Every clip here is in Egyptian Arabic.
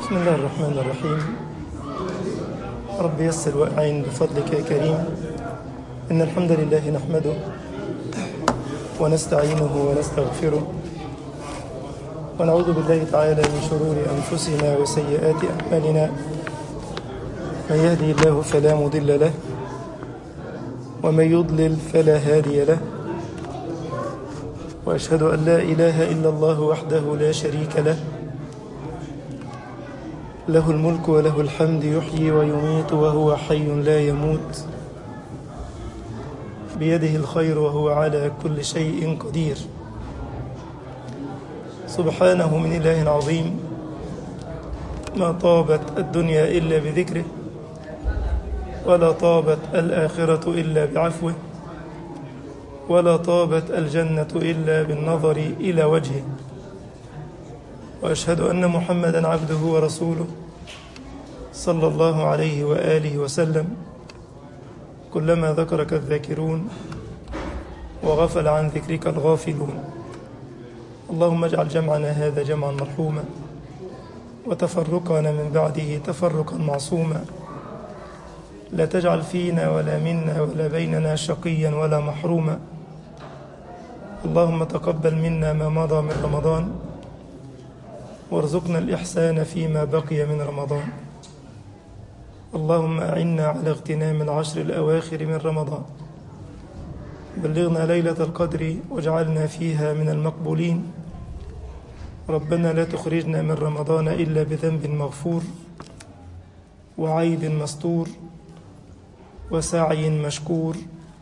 بسم الله الرحمن الرحيم رب يسر وأعين بفضلك يا كريم إن الحمد لله نحمده ونستعينه ونستغفره ونعوذ بالله تعالى من شرور أنفسنا وسيئات أعمالنا من يهدي الله فلا مضل له ومن يضلل فلا هادي له وأشهد أن لا إله إلا الله وحده لا شريك له له الملك وله الحمد يحيي ويميت وهو حي لا يموت بيده الخير وهو على كل شيء قدير سبحانه من إله عظيم ما طابت الدنيا إلا بذكره ولا طابت الآخرة إلا بعفوه ولا طابت الجنة إلا بالنظر إلى وجهه وأشهد أن محمدا عبده ورسوله صلى الله عليه وآله وسلم كلما ذكرك الذاكرون وغفل عن ذكرك الغافلون اللهم اجعل جمعنا هذا جمعا مرحوما وتفرقنا من بعده تفرقا معصوما لا تجعل فينا ولا منا ولا بيننا شقيا ولا محروما اللهم تقبل منا ما مضى من رمضان وارزقنا الإحسان فيما بقي من رمضان اللهم أعنا على اغتنام العشر الأواخر من رمضان بلغنا ليلة القدر واجعلنا فيها من المقبولين ربنا لا تخرجنا من رمضان إلا بذنب مغفور وعيب مستور وسعي مشكور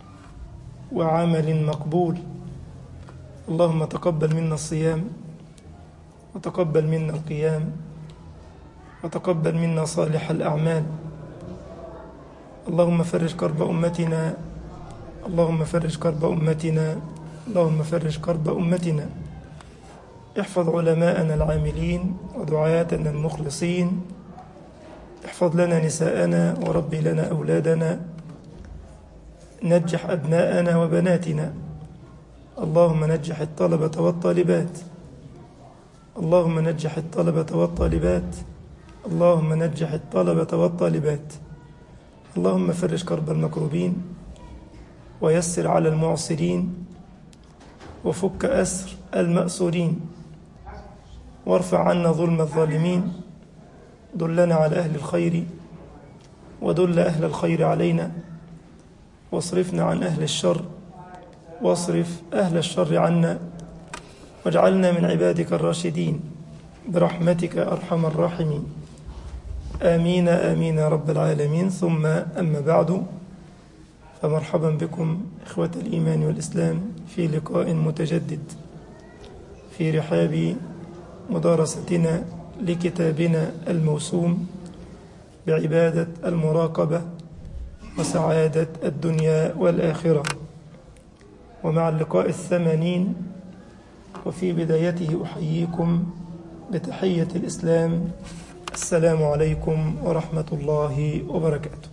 وعمل مقبول اللهم تقبل منا الصيام وتقبل منا القيام وتقبل منا صالح الأعمال اللهم فرج كرب أمتنا اللهم فرج كرب أمتنا اللهم فرج كرب أمتنا احفظ علماءنا العاملين ودعاتنا المخلصين احفظ لنا نساءنا وربي لنا أولادنا نجح أبناءنا وبناتنا اللهم نجح الطلبة والطالبات اللهم نجح الطلبة والطالبات اللهم نجح الطلبة والطالبات اللهم فرج كرب المكروبين ويسر على المعسرين وفك أسر المأسورين وارفع عنا ظلم الظالمين دلنا على أهل الخير ودل أهل الخير علينا واصرفنا عن أهل الشر واصرف أهل الشر عنا واجعلنا من عبادك الراشدين برحمتك أرحم الراحمين آمين آمين يا رب العالمين ثم أما بعد فمرحبا بكم إخوة الإيمان والإسلام في لقاء متجدد في رحاب مدارستنا لكتابنا الموسوم بعبادة المراقبة وسعادة الدنيا والآخرة ومع اللقاء الثمانين وفي بدايته أحييكم بتحية الإسلام السلام عليكم ورحمة الله وبركاته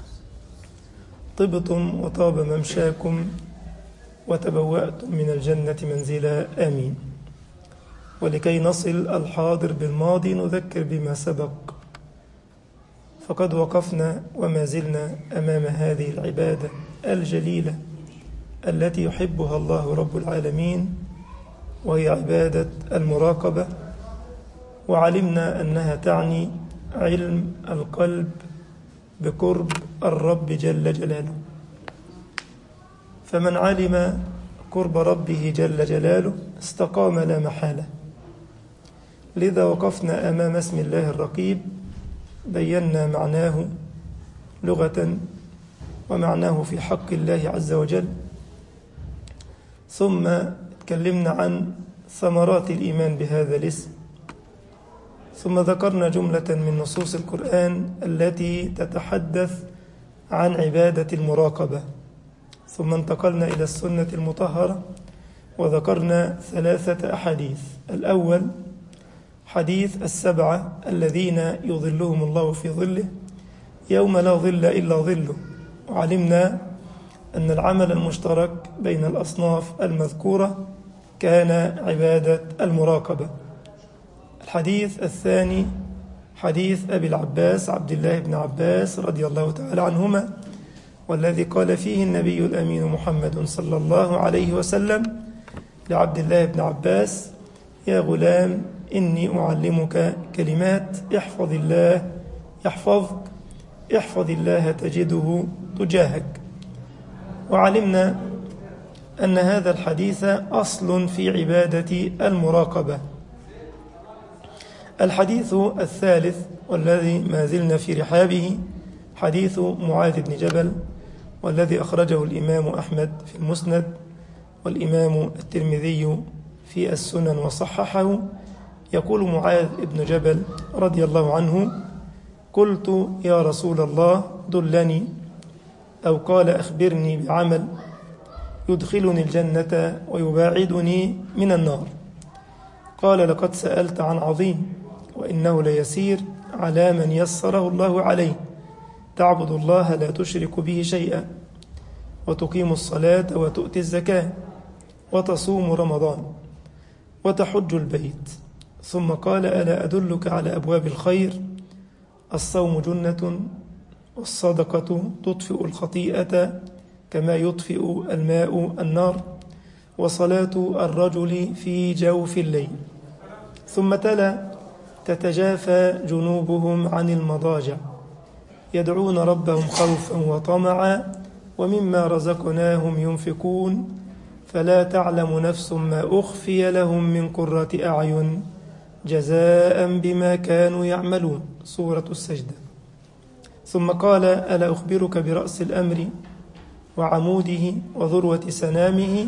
طبتم وطاب ممشاكم وتبوأتم من الجنة منزلا آمين ولكي نصل الحاضر بالماضي نذكر بما سبق فقد وقفنا وما زلنا أمام هذه العبادة الجليلة التي يحبها الله رب العالمين وهي عبادة المراقبة وعلمنا أنها تعني علم القلب بقرب الرب جل جلاله فمن علم قرب ربه جل جلاله استقام لا محالة لذا وقفنا أمام اسم الله الرقيب بينا معناه لغة ومعناه في حق الله عز وجل ثم تكلمنا عن ثمرات الإيمان بهذا الاسم ثم ذكرنا جملة من نصوص القرآن التي تتحدث عن عبادة المراقبة ثم انتقلنا إلى السنة المطهرة وذكرنا ثلاثة أحاديث الأول حديث السبعة الذين يظلهم الله في ظله يوم لا ظل إلا ظله وعلمنا أن العمل المشترك بين الأصناف المذكورة كان عبادة المراقبة الحديث الثاني حديث أبي العباس عبد الله بن عباس رضي الله تعالى عنهما والذي قال فيه النبي الأمين محمد صلى الله عليه وسلم لعبد الله بن عباس يا غلام إني أعلمك كلمات احفظ الله يحفظك احفظ الله تجده تجاهك وعلمنا أن هذا الحديث أصل في عبادة المراقبة الحديث الثالث والذي ما زلنا في رحابه حديث معاذ بن جبل والذي أخرجه الإمام أحمد في المسند والإمام الترمذي في السنن وصححه يقول معاذ بن جبل رضي الله عنه قلت يا رسول الله دلني أو قال أخبرني بعمل يدخلني الجنة ويباعدني من النار قال لقد سألت عن عظيم وإنه ليسير على من يسره الله عليه تعبد الله لا تشرك به شيئا وتقيم الصلاة وتؤتي الزكاة وتصوم رمضان وتحج البيت ثم قال ألا أدلك على أبواب الخير الصوم جنة والصدقة تطفئ الخطيئة كما يطفئ الماء النار وصلاة الرجل في جوف الليل ثم تلا تتجافى جنوبهم عن المضاجع يدعون ربهم خوفا وطمعا ومما رزقناهم ينفقون فلا تعلم نفس ما أخفي لهم من قرة أعين جزاء بما كانوا يعملون سورة السجدة ثم قال ألا أخبرك برأس الأمر وعموده وذروة سنامه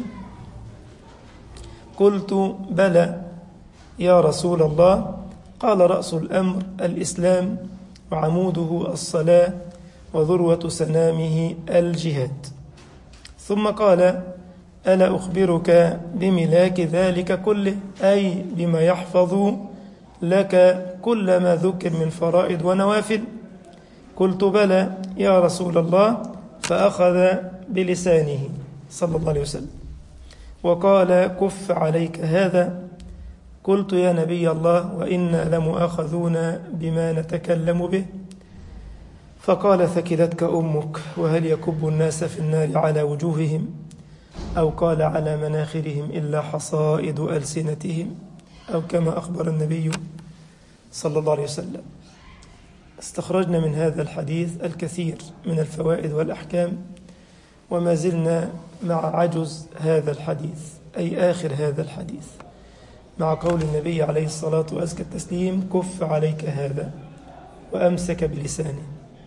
قلت بلى يا رسول الله قال رأس الأمر الإسلام وعموده الصلاة وذروة سنامه الجهاد ثم قال ألا أخبرك بملاك ذلك كله أي بما يحفظ لك كل ما ذكر من فرائض ونوافل قلت بلى يا رسول الله فأخذ بلسانه صلى الله عليه وسلم وقال كف عليك هذا قلت يا نبي الله وإنا لمؤاخذون بما نتكلم به فقال ثكلتك أمك وهل يكب الناس في النار على وجوههم أو قال على مناخرهم إلا حصائد ألسنتهم أو كما أخبر النبي صلى الله عليه وسلم استخرجنا من هذا الحديث الكثير من الفوائد والأحكام وما زلنا مع عجز هذا الحديث أي آخر هذا الحديث مع قول النبي عليه الصلاة وأزكى التسليم كف عليك هذا وأمسك بلسانه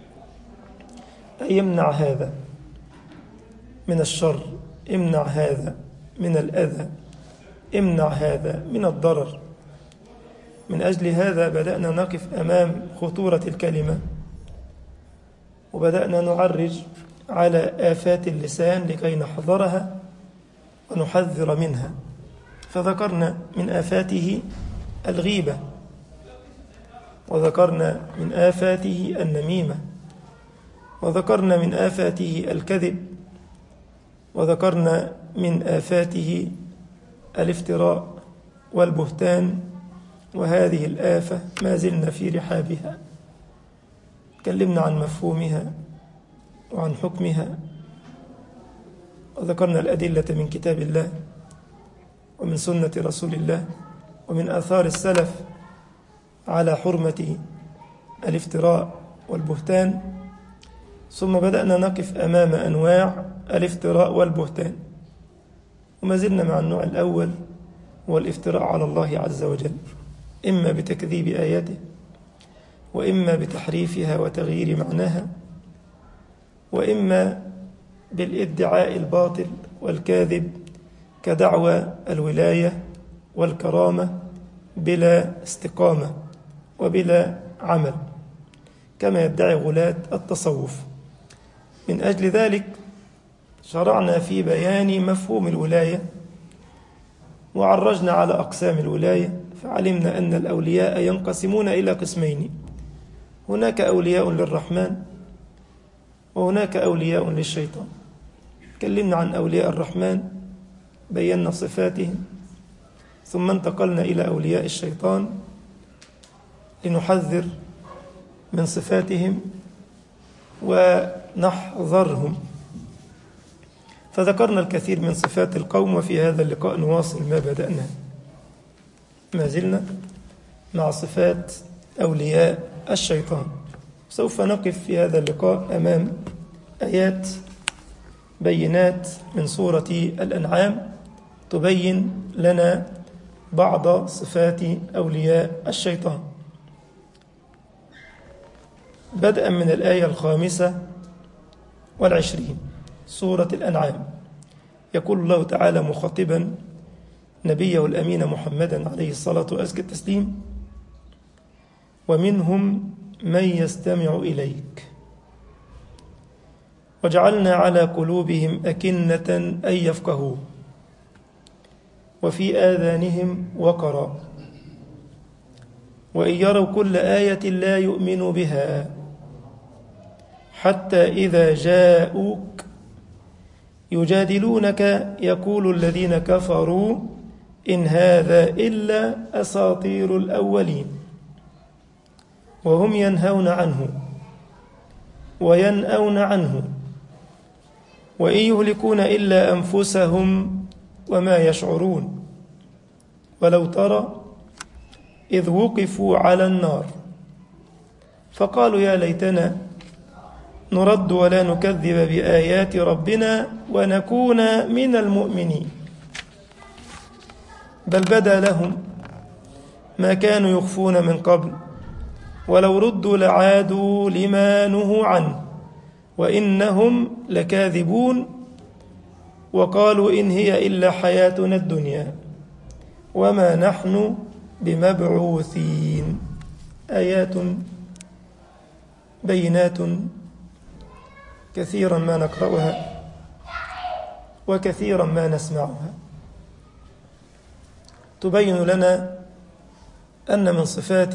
أي يمنع هذا من الشر امنع هذا من الأذى امنع هذا من الضرر من أجل هذا بدأنا نقف أمام خطورة الكلمة وبدأنا نعرج على آفات اللسان لكي نحذرها ونحذر منها فذكرنا من آفاته الغيبة وذكرنا من آفاته النميمة وذكرنا من آفاته الكذب وذكرنا من آفاته الافتراء والبهتان وهذه الآفة ما زلنا في رحابها تكلمنا عن مفهومها وعن حكمها وذكرنا الأدلة من كتاب الله ومن سنة رسول الله ومن آثار السلف على حرمة الافتراء والبهتان ثم بدأنا نقف أمام أنواع الافتراء والبهتان وما زلنا مع النوع الأول هو الافتراء على الله عز وجل إما بتكذيب آياته وإما بتحريفها وتغيير معناها وإما بالادعاء الباطل والكاذب كدعوى الولاية والكرامة بلا استقامة وبلا عمل كما يدعي غلاة التصوف من أجل ذلك شرعنا في بيان مفهوم الولاية وعرجنا على أقسام الولاية فعلمنا أن الأولياء ينقسمون إلى قسمين هناك أولياء للرحمن وهناك أولياء للشيطان تكلمنا عن أولياء الرحمن بينا صفاتهم ثم انتقلنا إلى أولياء الشيطان لنحذر من صفاتهم ونحذرهم فذكرنا الكثير من صفات القوم وفي هذا اللقاء نواصل ما بدأنا ما زلنا مع صفات أولياء الشيطان سوف نقف في هذا اللقاء أمام آيات بينات من سورة الأنعام تبين لنا بعض صفات أولياء الشيطان بدءا من الآية الخامسة والعشرين سورة الأنعام يقول الله تعالى مخاطبا نبيه الأمين محمدا عليه الصلاة وأزكى التسليم ومنهم من يستمع إليك وجعلنا على قلوبهم أكنة أن يفقهوه وفي آذانهم وقرا وإن يروا كل آية لا يؤمنوا بها حتى إذا جاءوك يجادلونك يقول الذين كفروا إن هذا إلا أساطير الأولين وهم ينهون عنه وينأون عنه وإن يهلكون إلا أنفسهم وما يشعرون ولو ترى إذ وقفوا على النار فقالوا يا ليتنا نرد ولا نكذب بآيات ربنا ونكون من المؤمنين بل بدا لهم ما كانوا يخفون من قبل ولو ردوا لعادوا لما نهوا عنه وإنهم لكاذبون وقالوا إن هي إلا حياتنا الدنيا وما نحن بمبعوثين آيات بينات كثيرا ما نقرأها وكثيرا ما نسمعها تبين لنا أن من صفات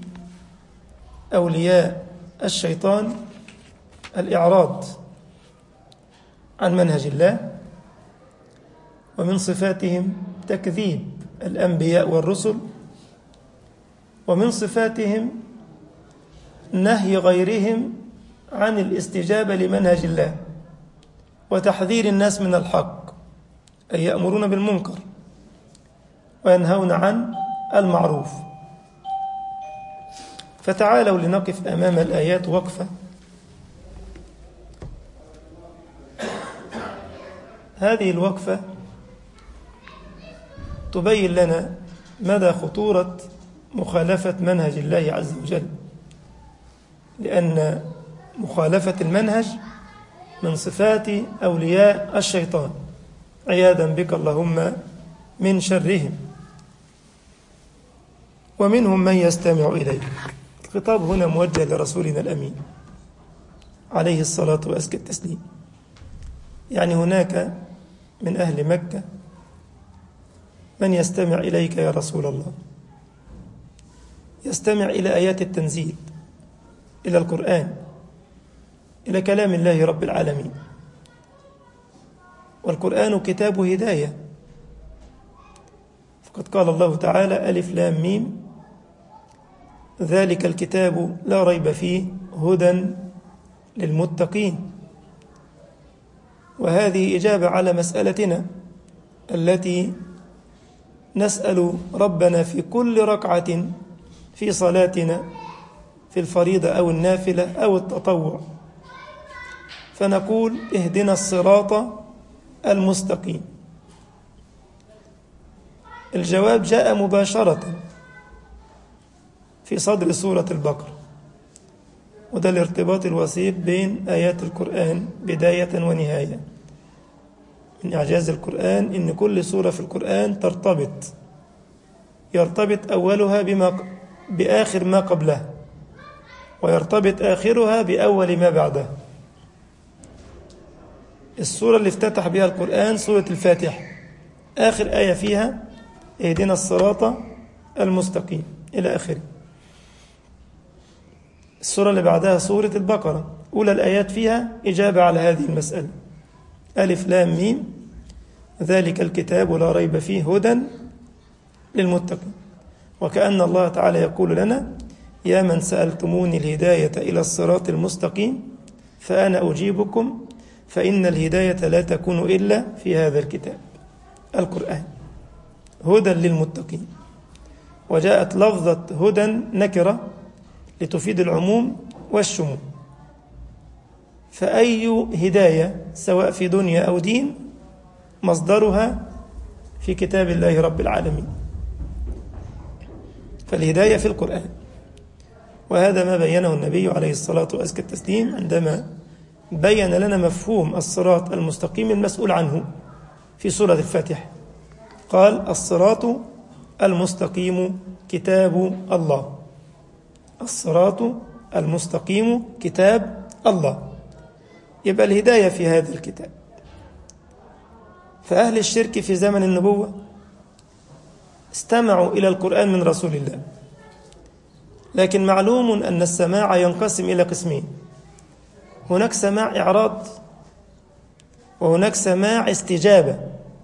أولياء الشيطان الإعراض عن منهج الله ومن صفاتهم تكذيب الأنبياء والرسل ومن صفاتهم نهي غيرهم عن الاستجابة لمنهج الله وتحذير الناس من الحق أي يأمرون بالمنكر وينهون عن المعروف فتعالوا لنقف أمام الآيات وقفة هذه الوقفة تبين لنا مدى خطورة مخالفة منهج الله عز وجل لأن مخالفة المنهج من صفات أولياء الشيطان عياذا بك اللهم من شرهم ومنهم من يستمع إليك الخطاب هنا موجه لرسولنا الأمين عليه الصلاة وأزكى التسليم يعني هناك من أهل مكة من يستمع إليك يا رسول الله يستمع إلى آيات التنزيل إلى القرآن إلى كلام الله رب العالمين والقرآن كتاب هداية فقد قال الله تعالى ألف لام ميم ذلك الكتاب لا ريب فيه هدى للمتقين وهذه إجابة على مسألتنا التي نسأل ربنا في كل ركعة في صلاتنا في الفريضة أو النافلة أو التطوع فنقول اهدنا الصراط المستقيم الجواب جاء مباشرة في صدر سورة البقرة وده الارتباط الوسيط بين آيات القرآن بداية ونهاية من إعجاز القرآن إن كل سورة في القرآن ترتبط يرتبط أولها بما بآخر ما قبلها ويرتبط آخرها بأول ما بعدها السورة اللي افتتح بها القرآن سورة الفاتحة آخر آية فيها اهدنا الصراط المستقيم إلى آخره السورة اللي بعدها سورة البقرة أولى الآيات فيها إجابة على هذه المسألة ألف لام ميم ذلك الكتاب لا ريب فيه هدى للمتقين وكأن الله تعالى يقول لنا يا من سألتموني الهداية إلى الصراط المستقيم فأنا أجيبكم فإن الهداية لا تكون إلا في هذا الكتاب القرآن هدى للمتقين وجاءت لفظة هدى نكرة لتفيد العموم والشمول فأي هداية سواء في دنيا أو دين مصدرها في كتاب الله رب العالمين فالهداية في القرآن وهذا ما بينه النبي عليه الصلاة وأزكى التسليم عندما بين لنا مفهوم الصراط المستقيم المسؤول عنه في سورة الفاتحة قال الصراط المستقيم كتاب الله الصراط المستقيم كتاب الله يبقى الهداية في هذا الكتاب فأهل الشرك في زمن النبوة استمعوا إلى القرآن من رسول الله لكن معلوم أن السماع ينقسم إلى قسمين هناك سماع إعراض وهناك سماع استجابة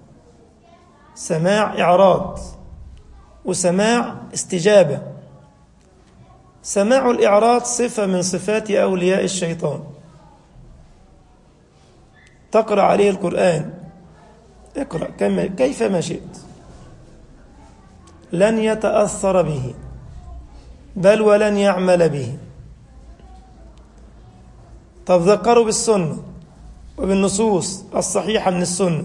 سماع إعراض وسماع استجابة سماع الإعراض صفة من صفات أولياء الشيطان تقرأ عليه القرآن اقرأ كما كيفما شئت لن يتأثر به بل ولن يعمل به طب ذكروا بالسنة وبالنصوص الصحيحة من السنة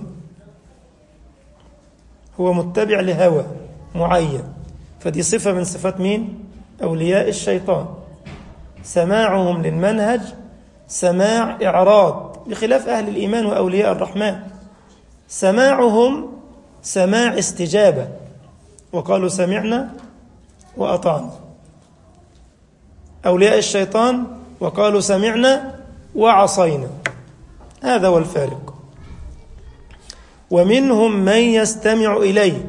هو متبع لهوى معين فدي صفة من صفات مين؟ أولياء الشيطان سماعهم للمنهج سماع إعراض بخلاف أهل الإيمان وأولياء الرحمن سماعهم سماع استجابة وقالوا سمعنا وأطعنا أولياء الشيطان وقالوا سمعنا وعصينا هذا هو الفارق ومنهم من يستمع إليك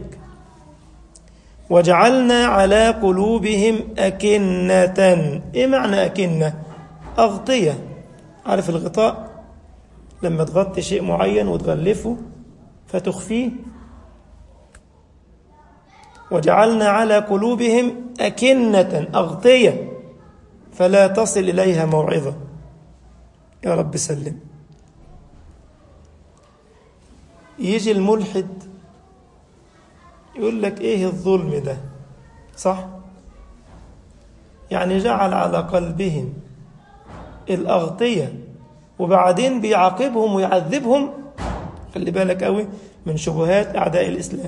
وجعلنا على قلوبهم أكنة إيه معنى أكنة أغطية عارف الغطاء لما تغطي شيء معين وتغلفه فتخفيه وجعلنا على قلوبهم أكنة أغطية فلا تصل إليها موعظة يا رب سلم يجي الملحد يقول لك ايه الظلم ده صح يعني جعل على قلبهم الأغطية وبعدين بيعاقبهم ويعذبهم خلي بالك قوي من شبهات أعداء الإسلام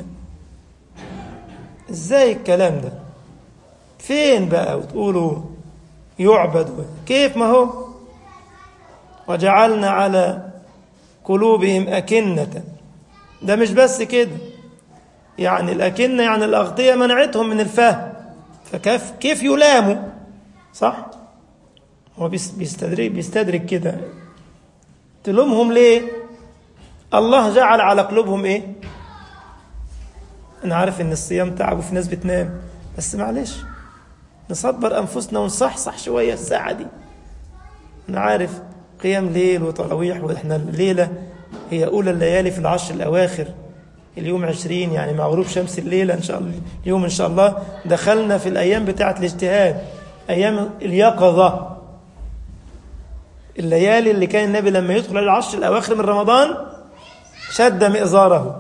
ازاي الكلام ده فين بقى وتقولوا يعبد كيف ما هو وجعلنا على قلوبهم أكنة ده مش بس كده يعني الأكنة يعني الأغطية منعتهم من الفهم فكيف كيف يلاموا صح هو بيستدرك بيستدرك كده تلومهم ليه الله جعل على قلوبهم ايه انا عارف ان الصيام تعب وفي ناس بتنام بس معلش نصبر انفسنا ونصحصح شويه الساعه دي انا عارف قيام ليل وتراويح واحنا الليله هي اولى الليالي في العشر الاواخر اليوم عشرين يعني مع غروب شمس الليله ان شاء الله اليوم ان شاء الله دخلنا في الايام بتاعه الاجتهاد ايام اليقظه الليالي اللي كان النبي لما يدخل العشر الاواخر من رمضان شد مئزاره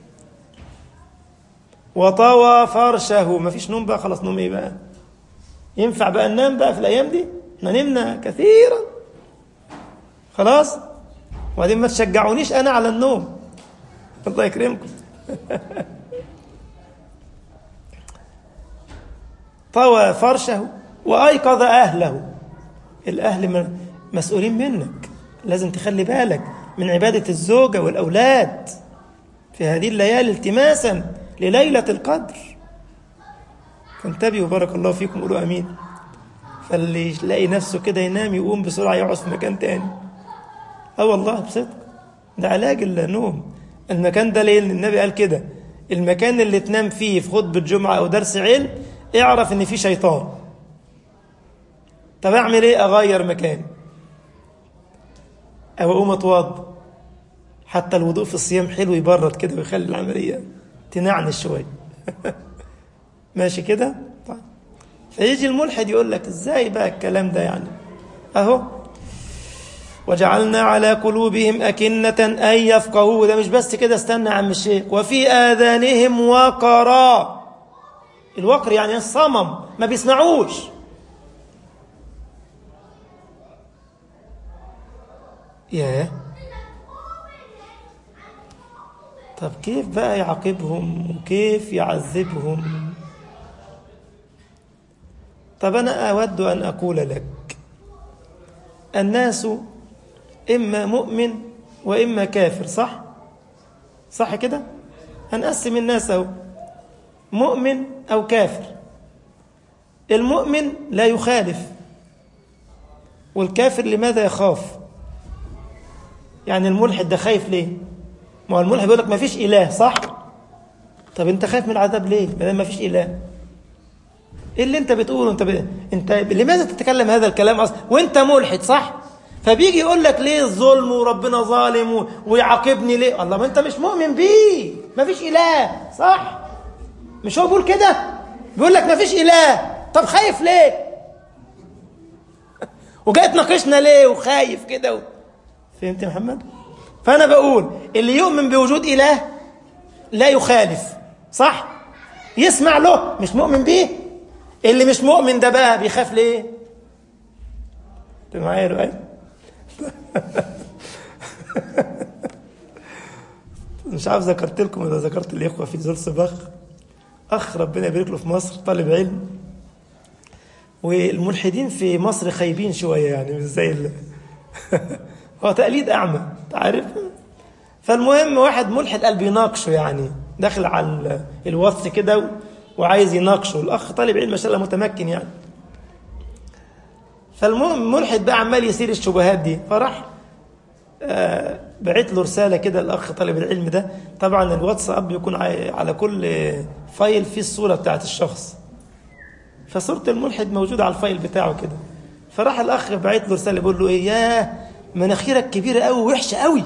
وطوى فرشه ما فيش نوم بقى خلاص نوم ايه بقى ينفع بقى ننام بقى في الايام دي احنا نمنا كثيرا خلاص وبعدين ما تشجعونيش انا على النوم الله يكرمكم طوى فرشه وايقظ اهله الاهل مسؤولين منك لازم تخلي بالك من عباده الزوجه والاولاد في هذه الليالي التماسا لليله القدر فانتبهوا بارك الله فيكم قولوا امين فاللي يلاقي نفسه كده ينام يقوم بسرعه يقعد في مكان تاني اه والله بصدق ده علاج النوم المكان ده ليه النبي قال كده المكان اللي تنام فيه في خطبه جمعه او درس علم اعرف ان فيه شيطان طب اعمل ايه اغير مكان او اقوم اتوضى حتى الوضوء في الصيام حلو يبرد كده ويخلي العمليه تنعنش شويه ماشي كده طيب فيجي الملحد يقول لك ازاي بقى الكلام ده يعني اهو وجعلنا على قلوبهم أكنة أن يفقهوا ده مش بس كده استنى يا عم الشيخ وفي آذانهم وقرا الوقر يعني الصمم ما بيسمعوش ياه طب كيف بقى يعاقبهم وكيف يعذبهم طب أنا أود أن أقول لك الناس إما مؤمن وإما كافر صح؟ صح كده؟ هنقسم الناس أهو مؤمن أو كافر المؤمن لا يخالف والكافر لماذا يخاف؟ يعني الملحد ده خايف ليه؟ ما هو الملحد بيقول لك ما فيش إله صح؟ طب أنت خايف من العذاب ليه؟ ما ما فيش إله ايه اللي انت بتقوله انت ب... انت لماذا تتكلم هذا الكلام اصلا وانت ملحد صح فبيجي يقول لك ليه الظلم وربنا ظالم و... ويعاقبني ليه الله ما انت مش مؤمن بيه ما فيش اله صح مش هو بيقول كده بيقول لك ما فيش اله طب خايف ليه وجاي تناقشنا ليه وخايف كده و... فهمت يا محمد فانا بقول اللي يؤمن بوجود اله لا يخالف صح يسمع له مش مؤمن بيه اللي مش مؤمن ده بقى بيخاف ليه انت معايا رؤي مش عارف ذكرت لكم اذا ذكرت الاخوه في زلسبخ اخ ربنا يبارك له في مصر طالب علم والملحدين في مصر خايبين شويه يعني مش زي ال... هو تقليد اعمى عارف فالمهم واحد ملحد قال بيناقشه يعني داخل على الوصف كده وعايز يناقشه الاخ طالب علم ما شاء الله متمكن يعني فالمهم ملحد بقى عمال يثير الشبهات دي فراح آه بعت له رساله كده الاخ طالب العلم ده طبعا الواتساب بيكون على كل فايل فيه الصوره بتاعت الشخص فصوره الملحد موجوده على الفايل بتاعه كده فراح الاخ بعت له رساله بيقول له ايه ياه مناخيرك كبيره قوي وحشه قوي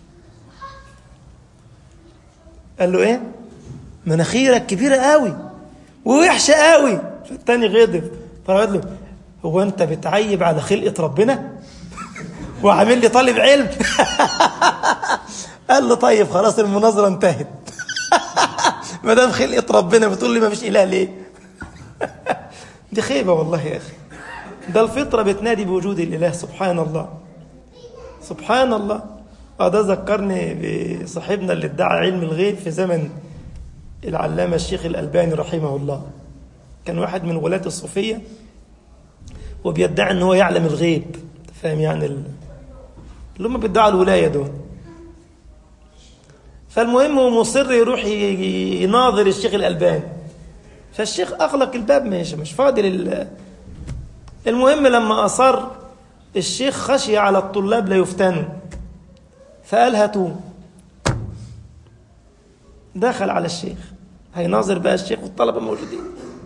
قال له ايه مناخيرك كبيره قوي ووحشه قوي فالتاني غضب فقال له هو انت بتعيب على خلقه ربنا وعامل لي طالب علم قال له طيب خلاص المناظره انتهت ما دام خلقه ربنا بتقول لي ما فيش اله ليه دي خيبه والله يا اخي ده الفطره بتنادي بوجود الاله سبحان الله سبحان الله اه ده ذكرني بصاحبنا اللي ادعى علم الغيب في زمن العلامة الشيخ الألباني رحمه الله كان واحد من ولاة الصوفية وبيدعي ان هو يعلم الغيب فاهم يعني اللي هم بيدعوا الولاية دول فالمهم هو مصر يروح يناظر الشيخ الألباني فالشيخ أغلق الباب مش مش فاضي لل المهم لما أصر الشيخ خشي على الطلاب لا يفتنوا فقال هاتوه دخل على الشيخ هيناظر بقى الشيخ والطلبة موجودين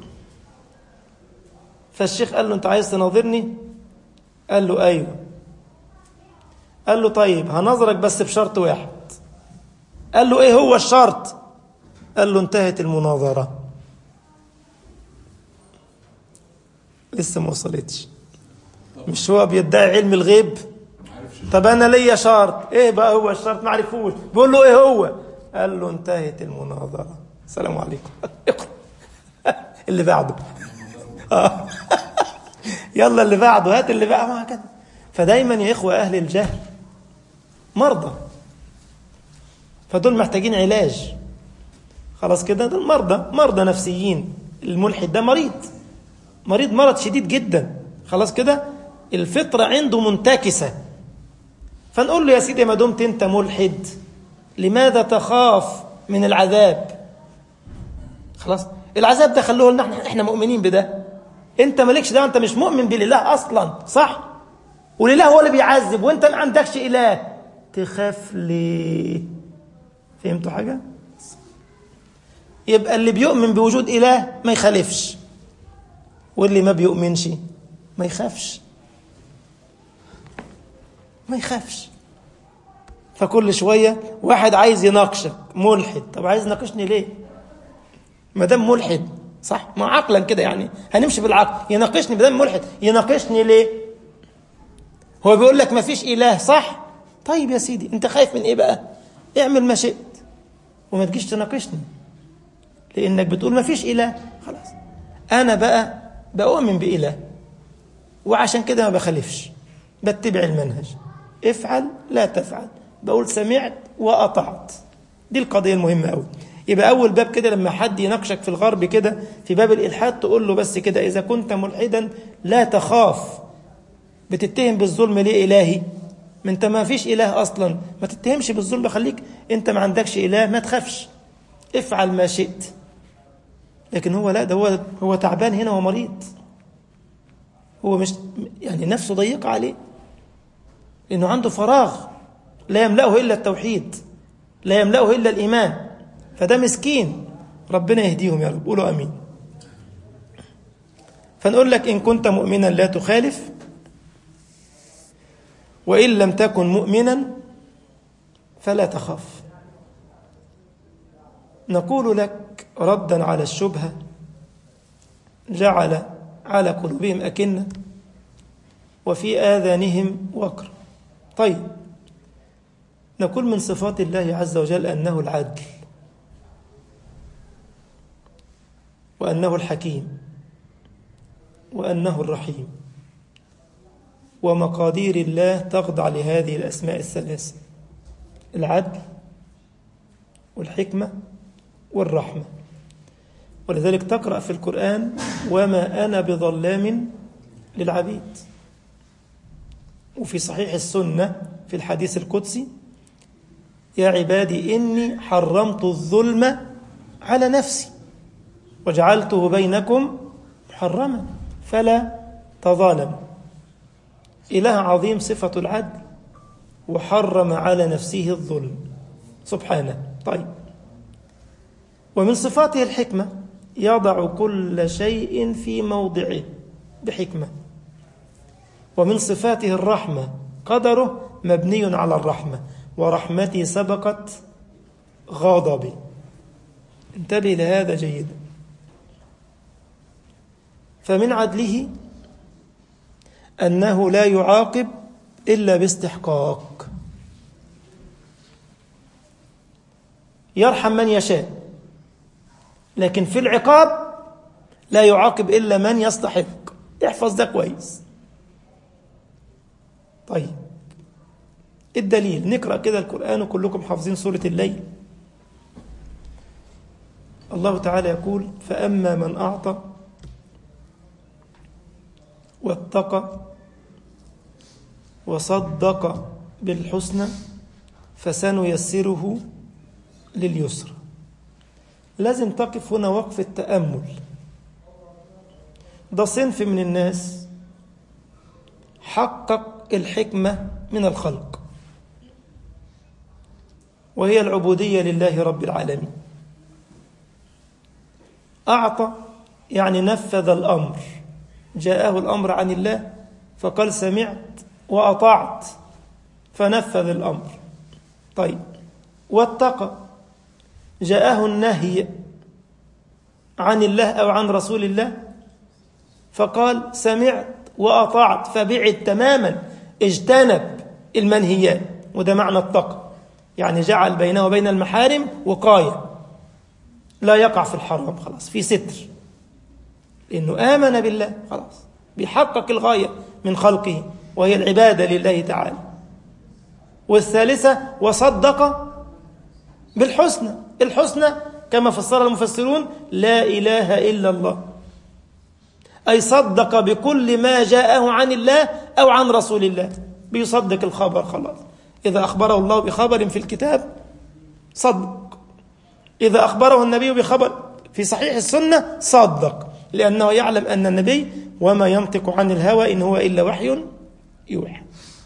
فالشيخ قال له انت عايز تناظرني قال له ايوه قال له طيب هنظرك بس بشرط واحد قال له ايه هو الشرط قال له انتهت المناظرة لسه ما وصلتش مش هو بيدعي علم الغيب طب انا ليا شرط ايه بقى هو الشرط ما عرفوش بيقول له ايه هو قال له انتهت المناظرة السلام عليكم اقرأ اللي بعده آه. يلا اللي بعده هات اللي بعده ما كده فدايما يا إخوة أهل الجهل مرضى فدول محتاجين علاج خلاص كده دول مرضى مرضى نفسيين الملحد ده مريض مريض مرض شديد جدا خلاص كده الفطرة عنده منتكسة فنقول له يا سيدي ما دمت انت ملحد لماذا تخاف من العذاب خلاص العذاب ده خلوه لنا احنا احنا مؤمنين بده انت مالكش ده انت مش مؤمن بالاله اصلا صح والاله هو اللي بيعذب وانت ما عندكش اله تخاف ليه فهمتوا حاجه يبقى اللي بيؤمن بوجود اله ما يخالفش واللي ما بيؤمنش ما يخافش ما يخافش فكل شوية واحد عايز يناقشك ملحد طب عايز يناقشني ليه ما دام ملحد صح ما عقلا كده يعني هنمشي بالعقل يناقشني بدل ملحد يناقشني ليه هو بيقول لك ما فيش اله صح طيب يا سيدي انت خايف من ايه بقى اعمل ما شئت وما تجيش تناقشني لانك بتقول ما فيش اله خلاص انا بقى بؤمن باله وعشان كده ما بخالفش بتبع المنهج افعل لا تفعل بقول سمعت واطعت دي القضيه المهمه قوي يبقى اول باب كده لما حد يناقشك في الغرب كده في باب الالحاد تقول له بس كده اذا كنت ملحدا لا تخاف بتتهم بالظلم ليه الهي ما انت ما فيش اله اصلا ما تتهمش بالظلم خليك انت ما عندكش اله ما تخافش افعل ما شئت لكن هو لا ده هو هو تعبان هنا ومريض هو مش يعني نفسه ضيقه عليه لانه عنده فراغ لا يملأه الا التوحيد لا يملأه الا الايمان فده مسكين ربنا يهديهم يا رب قولوا امين فنقول لك ان كنت مؤمنا لا تخالف وإن لم تكن مؤمنا فلا تخاف نقول لك ردا على الشبهة جعل على قلوبهم أكنة وفي آذانهم وقر طيب نقول من صفات الله عز وجل أنه العدل وأنه الحكيم وأنه الرحيم ومقادير الله تخضع لهذه الأسماء الثلاثة العدل والحكمة والرحمة ولذلك تقرأ في القرآن وما أنا بظلام للعبيد وفي صحيح السنة في الحديث القدسي يا عبادي إني حرمت الظلم على نفسي وجعلته بينكم محرما فلا تظالموا إله عظيم صفة العدل وحرم على نفسه الظلم سبحانه طيب ومن صفاته الحكمة يضع كل شيء في موضعه بحكمة ومن صفاته الرحمة قدره مبني على الرحمة ورحمتي سبقت غضبي انتبه لهذا جيدا فمن عدله أنه لا يعاقب إلا باستحقاق يرحم من يشاء لكن في العقاب لا يعاقب إلا من يستحق احفظ ده كويس طيب الدليل نقرأ كده القرآن وكلكم حافظين سورة الليل الله تعالى يقول فأما من أعطى واتقى وصدق بالحسنى فسنيسره لليسر لازم تقف هنا وقف التأمل ده صنف من الناس حقق الحكمة من الخلق وهي العبودية لله رب العالمين أعطى يعني نفذ الأمر جاءه الأمر عن الله فقال سمعت وأطعت فنفذ الأمر طيب واتقى جاءه النهي عن الله أو عن رسول الله فقال سمعت وأطعت فبعد تماما اجتنب المنهيات وده معنى التقى يعني جعل بينه وبين المحارم وقاية لا يقع في الحرام خلاص في ستر لأنه آمن بالله خلاص بيحقق الغاية من خلقه وهي العبادة لله تعالى والثالثة وصدق بالحسنى الحسنى كما فسر المفسرون لا إله إلا الله أي صدق بكل ما جاءه عن الله أو عن رسول الله بيصدق الخبر خلاص إذا أخبره الله بخبر في الكتاب صدق إذا أخبره النبي بخبر في صحيح السنة صدق لأنه يعلم أن النبي وما ينطق عن الهوى إن هو إلا وحي يوحى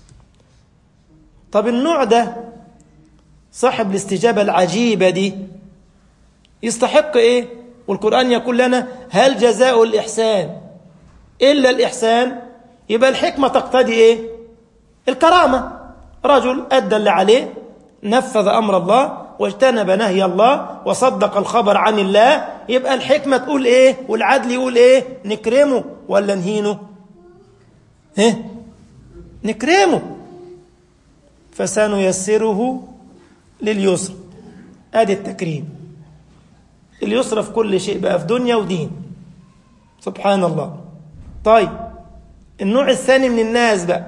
طب النوع ده صاحب الاستجابة العجيبة دي يستحق إيه والقرآن يقول لنا هل جزاء الإحسان إلا الإحسان يبقى الحكمة تقتضي إيه الكرامة رجل أدى اللي عليه نفذ أمر الله واجتنب نهي الله وصدق الخبر عن الله يبقى الحكمة تقول ايه والعدل يقول ايه نكرمه ولا نهينه ايه نكرمه فسنيسره لليسر ادي التكريم اليسر في كل شيء بقى في دنيا ودين سبحان الله طيب النوع الثاني من الناس بقى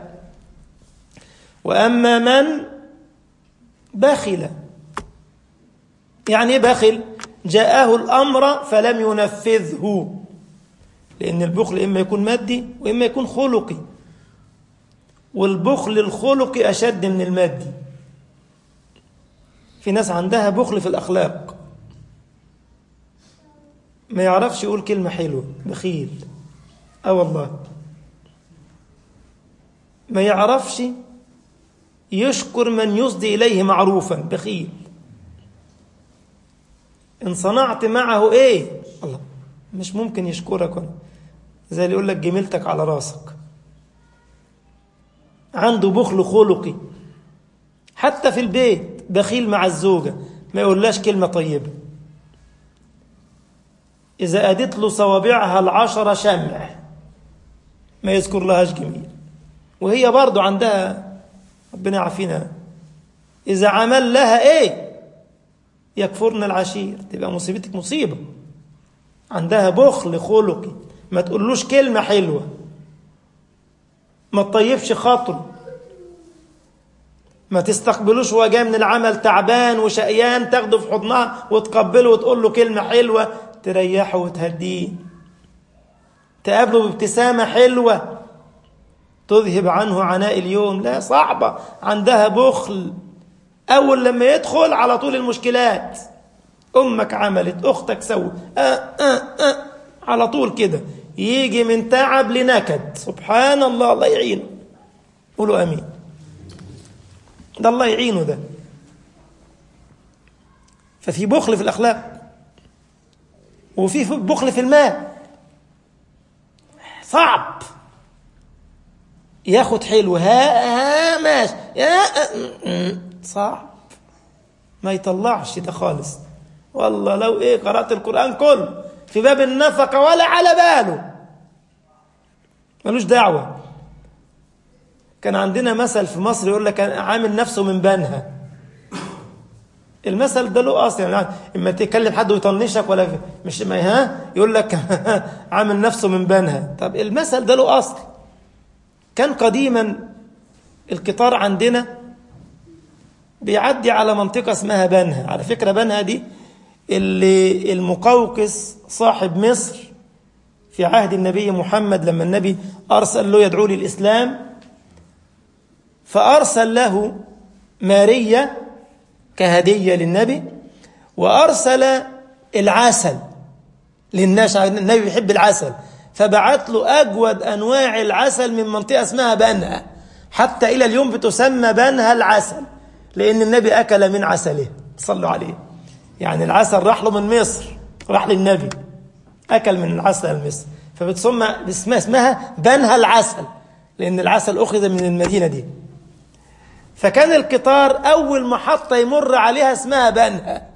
واما من بخل يعني ايه بخل جاءه الامر فلم ينفذه لان البخل اما يكون مادي واما يكون خلقي والبخل الخلقي اشد من المادي في ناس عندها بخل في الاخلاق ما يعرفش يقول كلمه حلوه بخيل اه والله ما يعرفش يشكر من يصدي إليه معروفا بخيل إن صنعت معه إيه الله مش ممكن يشكرك ولا زي اللي يقول لك جميلتك على راسك عنده بخل خلقي حتى في البيت بخيل مع الزوجة ما يقولهاش كلمة طيبة إذا أدت له صوابعها العشرة شمع ما يذكر لهاش جميل وهي برضو عندها ربنا يعافينا إذا عمل لها إيه يكفرنا العشير تبقى مصيبتك مصيبة عندها بخل خلقي ما تقولوش كلمة حلوة ما تطيبش خاطره ما تستقبلوش وهو جاي من العمل تعبان وشقيان تاخده في حضنها وتقبله وتقول له كلمة حلوة تريحه وتهديه تقابله بابتسامة حلوة تذهب عنه عناء اليوم لا صعبة عندها بخل أول لما يدخل على طول المشكلات أمك عملت أختك سوت آه آه آه على طول كده يجي من تعب لنكد سبحان الله الله يعينه قولوا أمين ده الله يعينه ده ففي بخل في الأخلاق وفي بخل في المال صعب ياخد حلو ها ها ماشي يا صعب ما يطلعش ده خالص والله لو ايه قرأت القرآن كله في باب النفقة ولا على باله ملوش دعوة كان عندنا مثل في مصر يقول لك عامل نفسه من بنها المثل ده له اصل يعني اما تكلم حد ويطنشك ولا مش ما ها يقول لك عامل نفسه من بنها طب المثل ده له اصل كان قديما القطار عندنا بيعدي على منطقة اسمها بنها على فكرة بنها دي اللي المقوقس صاحب مصر في عهد النبي محمد لما النبي أرسل له يدعو للإسلام فأرسل له مارية كهدية للنبي وأرسل العسل للناس النبي بيحب العسل فبعت له أجود أنواع العسل من منطقة اسمها بنها حتى إلى اليوم بتسمى بنها العسل لأن النبي أكل من عسله صلوا عليه يعني العسل راح له من مصر راح للنبي أكل من العسل المصر فبتسمى اسمها اسمها بنها العسل لأن العسل أخذ من المدينة دي فكان القطار أول محطة يمر عليها اسمها بنها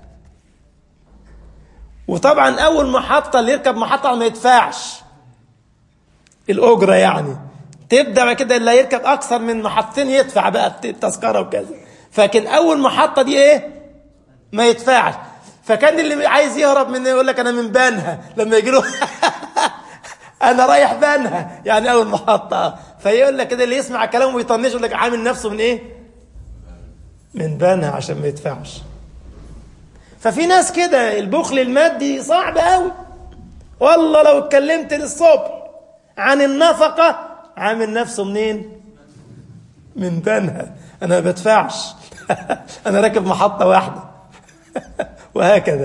وطبعا أول محطة اللي يركب محطة ما يدفعش الأجرة يعني تبدأ بعد كده اللي يركب أكثر من محطتين يدفع بقى التذكرة وكذا فكان أول محطة دي إيه؟ ما يدفعش فكان اللي عايز يهرب من يقول لك أنا من بنها لما يجي له أنا رايح بنها يعني أول محطة فيقول لك كده اللي يسمع كلامه ويطنش يقول لك عامل نفسه من إيه؟ من بنها عشان ما يدفعش ففي ناس كده البخل المادي صعب قوي والله لو اتكلمت للصبح عن النفقة عامل نفسه منين من بنها انا ما بدفعش انا راكب محطة واحدة وهكذا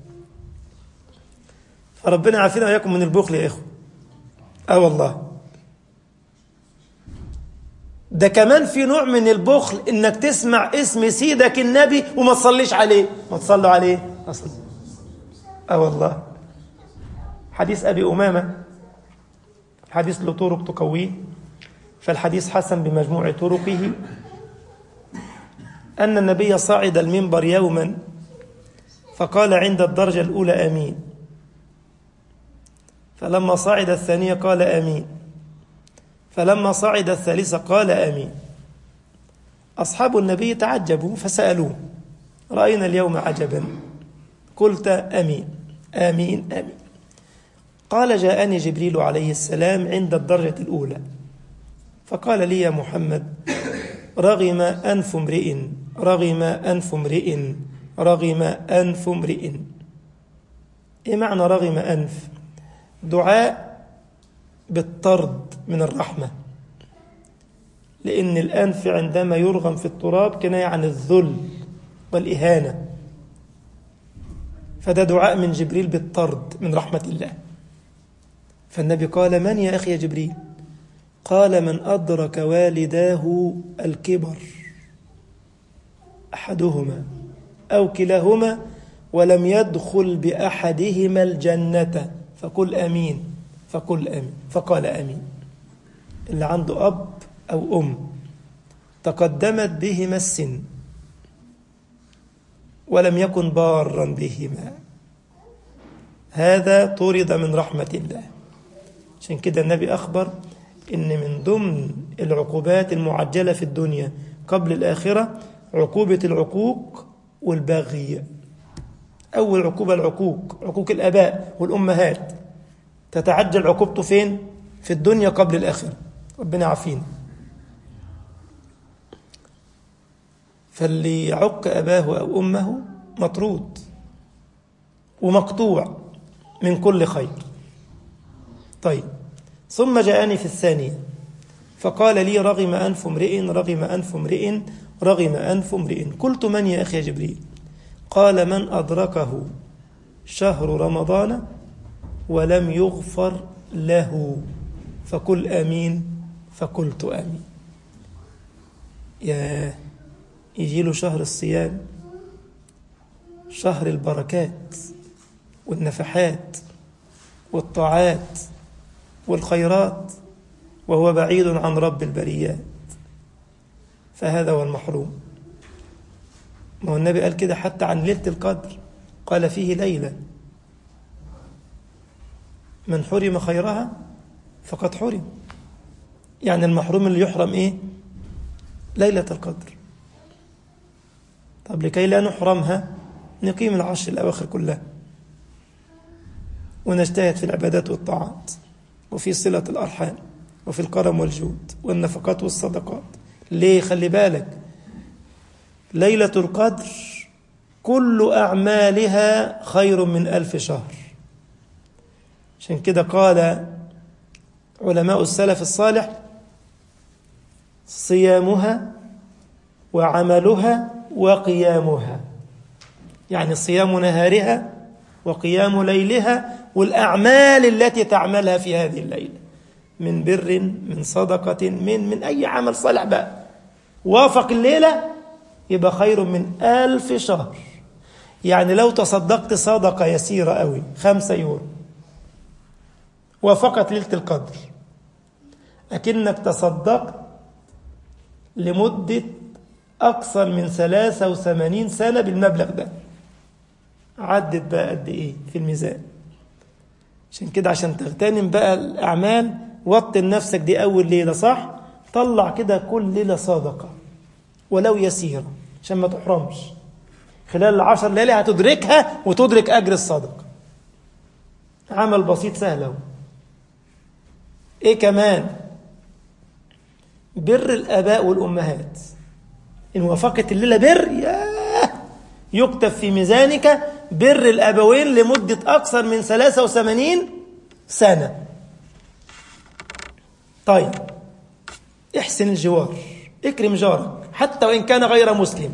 فربنا يعافينا وإياكم من البخل يا إخوة اه والله ده كمان في نوع من البخل انك تسمع اسم سيدك النبي وما تصليش عليه ما تصلوا عليه اصلا اه والله حديث ابي امامه حديث له طرق تقويه فالحديث حسن بمجموع طرقه ان النبي صعد المنبر يوما فقال عند الدرجة الأولى أمين فلما صعد الثانية قال أمين فلما صعد الثالثة قال أمين أصحاب النبي تعجبوا فسألوه رأينا اليوم عجبا قلت أمين آمين آمين قال جاءني جبريل عليه السلام عند الدرجة الأولى فقال لي يا محمد رغم أنف امرئ رغم أنف امرئ رغم أنف امرئ إيه معنى رغم أنف دعاء بالطرد من الرحمة لأن الأنف عندما يرغم في التراب كناية عن الذل والإهانة فده دعاء من جبريل بالطرد من رحمة الله فالنبي قال من يا أخي يا جبريل قال من أدرك والداه الكبر أحدهما أو كلاهما ولم يدخل بأحدهما الجنة فقل أمين فقل أمين فقال أمين اللي عنده أب أو أم تقدمت بهما السن ولم يكن بارا بهما هذا طرد من رحمة الله عشان كده النبي أخبر إن من ضمن العقوبات المعجلة في الدنيا قبل الآخرة عقوبة العقوق والبغي أول عقوبة العقوق عقوق الآباء والأمهات تتعجل عقوبته فين؟ في الدنيا قبل الآخرة ربنا عافينا فاللي يعق أباه أو أمه مطرود ومقطوع من كل خير طيب ثم جاءني في الثانية فقال لي رغم أنف امرئ رغم أنف امرئ رغم أنف امرئ قلت من يا أخي جبريل قال من أدركه شهر رمضان ولم يغفر له فقل آمين فقلت آمين يا يجي له شهر الصيام شهر البركات والنفحات والطاعات والخيرات وهو بعيد عن رب البريات فهذا هو المحروم ما هو النبي قال كده حتى عن ليلة القدر قال فيه ليلة من حرم خيرها فقد حرم يعني المحروم اللي يحرم ايه ليلة القدر طب لكي لا نحرمها نقيم العشر الأواخر كلها ونجتهد في العبادات والطاعات وفي صلة الأرحام وفي الكرم والجود والنفقات والصدقات ليه خلي بالك ليلة القدر كل أعمالها خير من ألف شهر عشان كده قال علماء السلف الصالح صيامها وعملها وقيامها يعني صيام نهارها وقيام ليلها والأعمال التي تعملها في هذه الليلة من بر من صدقة من من أي عمل صالح بقى وافق الليلة يبقى خير من ألف شهر يعني لو تصدقت صدقة يسيرة قوي خمسة يورو وافقت ليلة القدر أكنك تصدقت لمدة أكثر من 83 سنة بالمبلغ ده عدت بقى قد إيه في الميزان عشان كده عشان تغتنم بقى الأعمال وطن نفسك دي أول ليلة صح طلع كده كل ليلة صدقة ولو يسيرة عشان ما تحرمش خلال العشر ليالي هتدركها وتدرك أجر الصدقة عمل بسيط سهل أهو إيه كمان بر الآباء والأمهات إن وافقت الليلة بر ياه يكتب في ميزانك بر الأبوين لمدة أكثر من 83 سنة طيب احسن الجوار اكرم جارك حتى وإن كان غير مسلم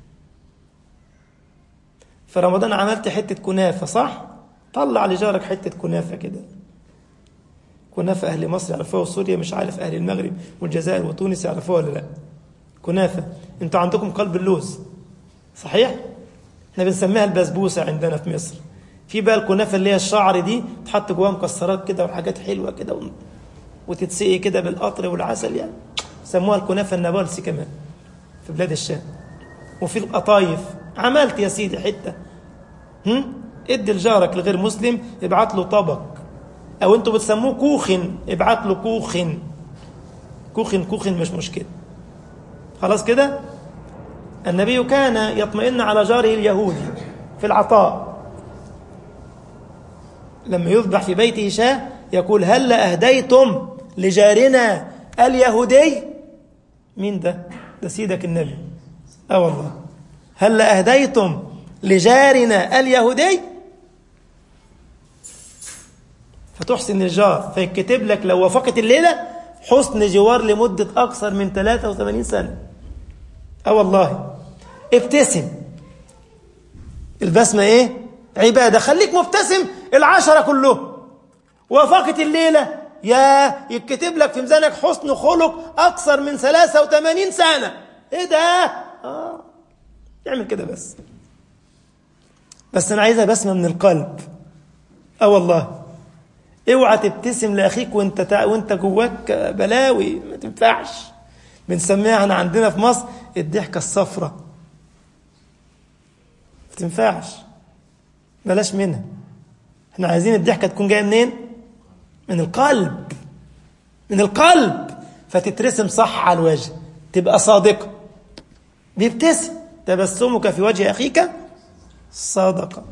في رمضان عملت حتة كنافة صح؟ طلع لجارك حتة كنافة كده كنافة أهل مصر يعرفوها وسوريا مش عارف أهل المغرب والجزائر وتونس يعرفوها ولا لا كنافة انتوا عندكم قلب اللوز صحيح؟ احنا بنسميها البسبوسة عندنا في مصر في بقى الكنافة اللي هي الشعر دي تحط جواها مكسرات كده وحاجات حلوة كده وتتسقي كده بالقطر والعسل يعني سموها الكنافة النابلسي كمان في بلاد الشام وفي القطايف عملت يا سيدي حتة هم؟ ادي لجارك الغير مسلم ابعت له طبق او انتوا بتسموه كوخن ابعت له كوخن كوخن كوخن مش مشكله خلاص كده النبي كان يطمئن على جاره اليهودي في العطاء لما يذبح في بيته شاه يقول هل أهديتم لجارنا اليهودي مين ده ده سيدك النبي اه والله هل أهديتم لجارنا اليهودي فتحسن الجار فيكتب لك لو وافقت الليلة حسن جوار لمدة أكثر من 83 سنة اه والله ابتسم البسمة ايه عبادة خليك مبتسم العشرة كلهم وافقت الليلة يا يكتب لك في ميزانك حسن خلق أكثر من 83 سنة ايه ده آه. اعمل كده بس بس أنا عايزها بسمة من القلب اه والله اوعى تبتسم لاخيك وانت تع... وانت جواك بلاوي ما تنفعش بنسميها احنا عندنا في مصر الضحكه الصفراء ما تنفعش بلاش منها احنا عايزين الضحكه تكون جايه منين من القلب من القلب فتترسم صح على الوجه تبقى صادقه بيبتسم تبسمك في وجه اخيك صادقه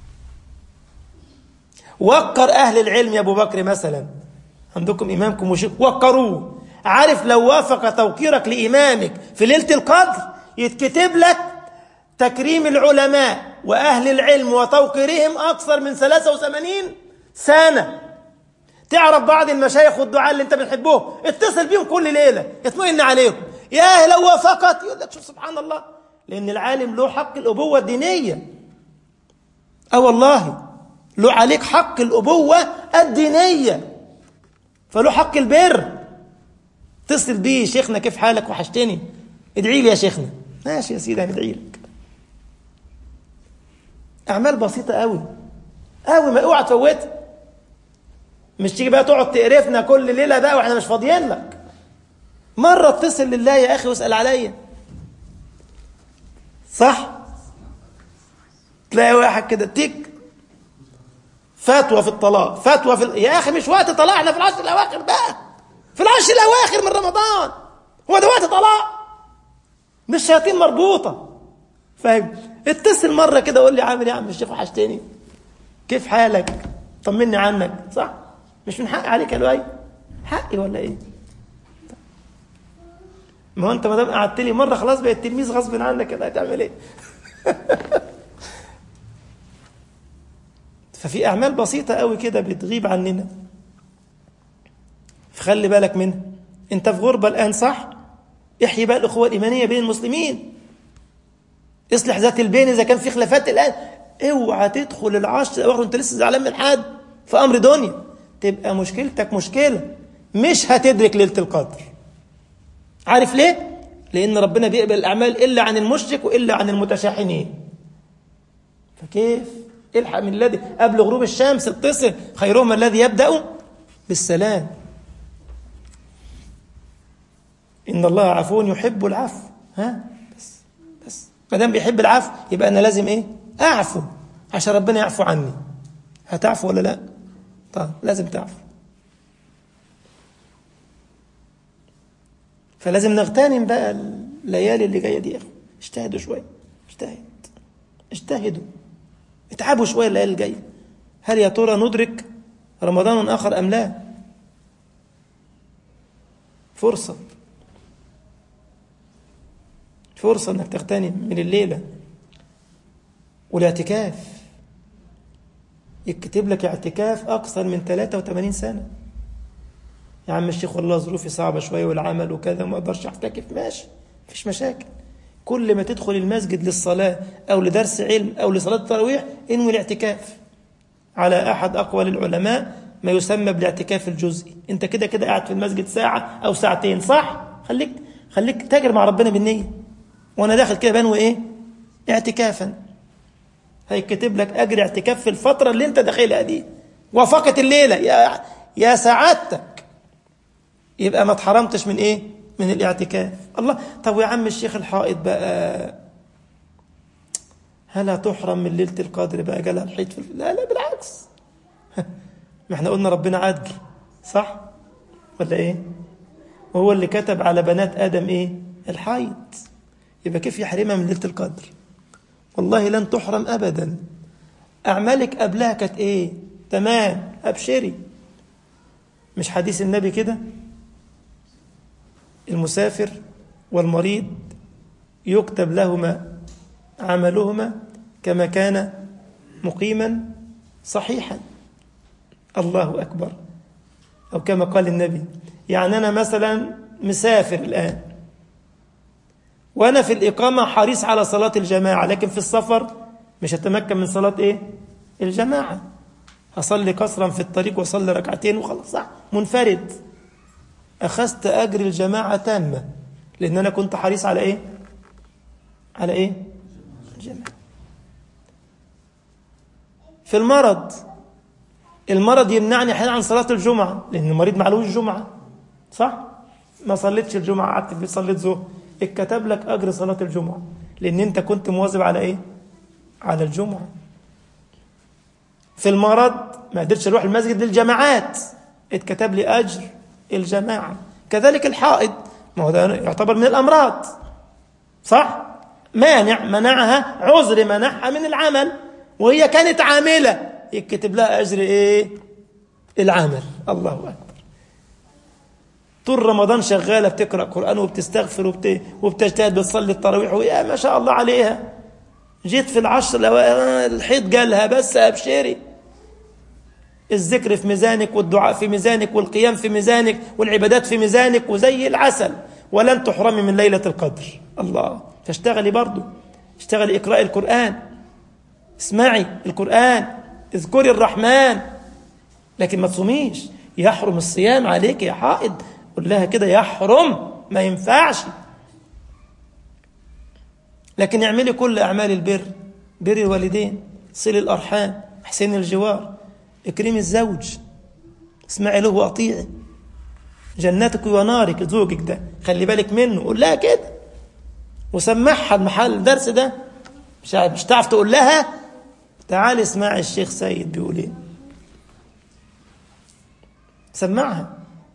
وقر أهل العلم يا أبو بكر مثلا عندكم إمامكم وشيخ وقروه عارف لو وافق توقيرك لإمامك في ليلة القدر يتكتب لك تكريم العلماء وأهل العلم وتوقيرهم أكثر من 83 سنة تعرف بعض المشايخ والدعاء اللي انت بتحبهم اتصل بيهم كل ليلة اطمئن عليهم يا لو وافقت يقول لك شوف سبحان الله لأن العالم له حق الأبوة الدينية أه والله له عليك حق الأبوة الدينية فله حق البر اتصل بيه شيخنا كيف حالك وحشتني ادعي لي يا شيخنا ماشي يا سيدي هندعي لك أعمال بسيطة قوي قوي ما اوعى تفوتها مش تيجي بقى تقعد تقرفنا كل ليلة بقى واحنا مش فاضيين لك مرة اتصل لله يا أخي واسأل عليا صح تلاقي واحد كده تيك فتوى في الطلاق فتوى في ال... يا اخي مش وقت طلاق احنا في العشر الاواخر بقى في العشر الاواخر من رمضان هو ده وقت طلاق مش شياطين مربوطه فاهم اتصل مره كده قول لي عامل ايه يا عم الشيخ وحشتني كيف حالك طمني عنك صح مش من حقي عليك يا لؤي حقي ولا ايه ما هو انت ما دام قعدت لي مره خلاص بقيت تلميذ غصب عنك كده هتعمل ايه ففي أعمال بسيطة قوي كده بتغيب عننا فخلي بالك منها أنت في غربة الآن صح احيي بقى الأخوة الإيمانية بين المسلمين اصلح ذات البين إذا كان في خلافات الآن اوعى تدخل العشر الأواخر وأنت لسه زعلان من حد في أمر دنيا تبقى مشكلتك مشكلة مش هتدرك ليلة القدر عارف ليه؟ لأن ربنا بيقبل الأعمال إلا عن المشرك وإلا عن المتشاحنين فكيف؟ الحق من الذي قبل غروب الشمس اتصل خيرهم الذي يبدأ بالسلام إن الله عفو يحب العفو ها بس بس ما دام بيحب العفو يبقى أنا لازم إيه أعفو عشان ربنا يعفو عني هتعفو ولا لا طيب لازم تعفو فلازم نغتنم بقى الليالي اللي جايه دي يا اخي اجتهدوا شويه اجتهد اجتهدوا اتعبوا شويه الليالي الجايه هل يا ترى ندرك رمضان اخر ام لا فرصه فرصه انك تغتنم من الليله والاعتكاف يكتب لك اعتكاف اكثر من 83 سنه يا عم الشيخ والله ظروفي صعبه شويه والعمل وكذا ما اقدرش اعتكف ماشي مفيش مشاكل كل ما تدخل المسجد للصلاة أو لدرس علم أو لصلاة التراويح انوي الاعتكاف على أحد أقوال العلماء ما يسمى بالاعتكاف الجزئي أنت كده كده قاعد في المسجد ساعة أو ساعتين صح خليك خليك تاجر مع ربنا بالنية وأنا داخل كده بنوي إيه اعتكافا هيكتب لك أجر اعتكاف في الفترة اللي أنت داخلها دي وافقت الليلة يا يا سعادتك يبقى ما اتحرمتش من إيه من الاعتكاف الله طب يا عم الشيخ الحائط بقى هل هتحرم من ليلة القدر بقى جالها الحيط في لا لا بالعكس ما احنا قلنا ربنا عدل صح ولا ايه وهو اللي كتب على بنات ادم ايه الحيض يبقى كيف يحرمها من ليلة القدر والله لن تحرم ابدا اعمالك قبلها كانت ايه تمام ابشري مش حديث النبي كده المسافر والمريض يكتب لهما عملهما كما كان مقيما صحيحا الله أكبر أو كما قال النبي يعني أنا مثلا مسافر الآن وأنا في الإقامة حريص على صلاة الجماعة لكن في السفر مش هتمكن من صلاة إيه الجماعة هصلي قصرا في الطريق وصلي ركعتين وخلاص صح منفرد أخذت أجر الجماعة تامة لأن أنا كنت حريص على إيه على إيه الجماعة في المرض المرض يمنعني أحيانا عن صلاة الجمعة لأن المريض معلوش الجمعة صح ما صليتش الجمعة قعدت في صليت ظهر اتكتب لك أجر صلاة الجمعة لأن أنت كنت مواظب على إيه على الجمعة في المرض ما قدرتش اروح المسجد للجماعات اتكتب لي اجر الجماعه كذلك الحائض ما هو ده يعتبر من الامراض صح مانع منعها عذر منعها من العمل وهي كانت عامله يكتب لها اجر ايه العمل الله اكبر طول رمضان شغاله بتقرا قران وبتستغفر وبت... وبتجتهد بتصلي التراويح ويا ما شاء الله عليها جيت في العشر لو الحيط جالها بس ابشري الذكر في ميزانك والدعاء في ميزانك والقيام في ميزانك والعبادات في ميزانك وزي العسل ولن تحرمي من ليلة القدر الله فاشتغلي برضو اشتغلي اقرأي القرآن اسمعي القرآن اذكري الرحمن لكن ما تصوميش يحرم الصيام عليك يا حائض قول لها كده يحرم ما ينفعش لكن اعملي كل أعمال البر بر الوالدين صل الأرحام احسن الجوار اكرمي الزوج اسمعي له واطيعي جنتك ونارك زوجك ده خلي بالك منه قول لها كده وسمعها المحل الدرس ده مش مش تعرف تقول لها تعالي اسمعي الشيخ سيد بيقول ايه سمعها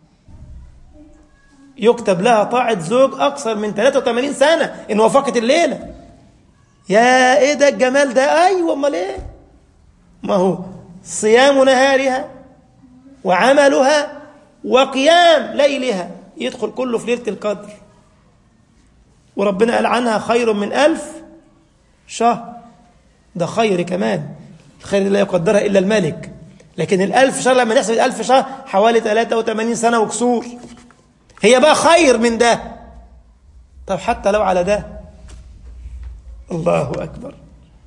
يكتب لها طاعة زوج أكثر من 83 سنة إن وافقت الليلة يا إيه ده الجمال ده أيوة أمال إيه ما هو صيام نهارها وعملها وقيام ليلها يدخل كله في ليلة القدر وربنا قال عنها خير من ألف شهر ده خير كمان الخير لا يقدرها إلا الملك لكن الألف شهر لما نحسب الألف شهر حوالي 83 سنة وكسور هي بقى خير من ده طب حتى لو على ده الله أكبر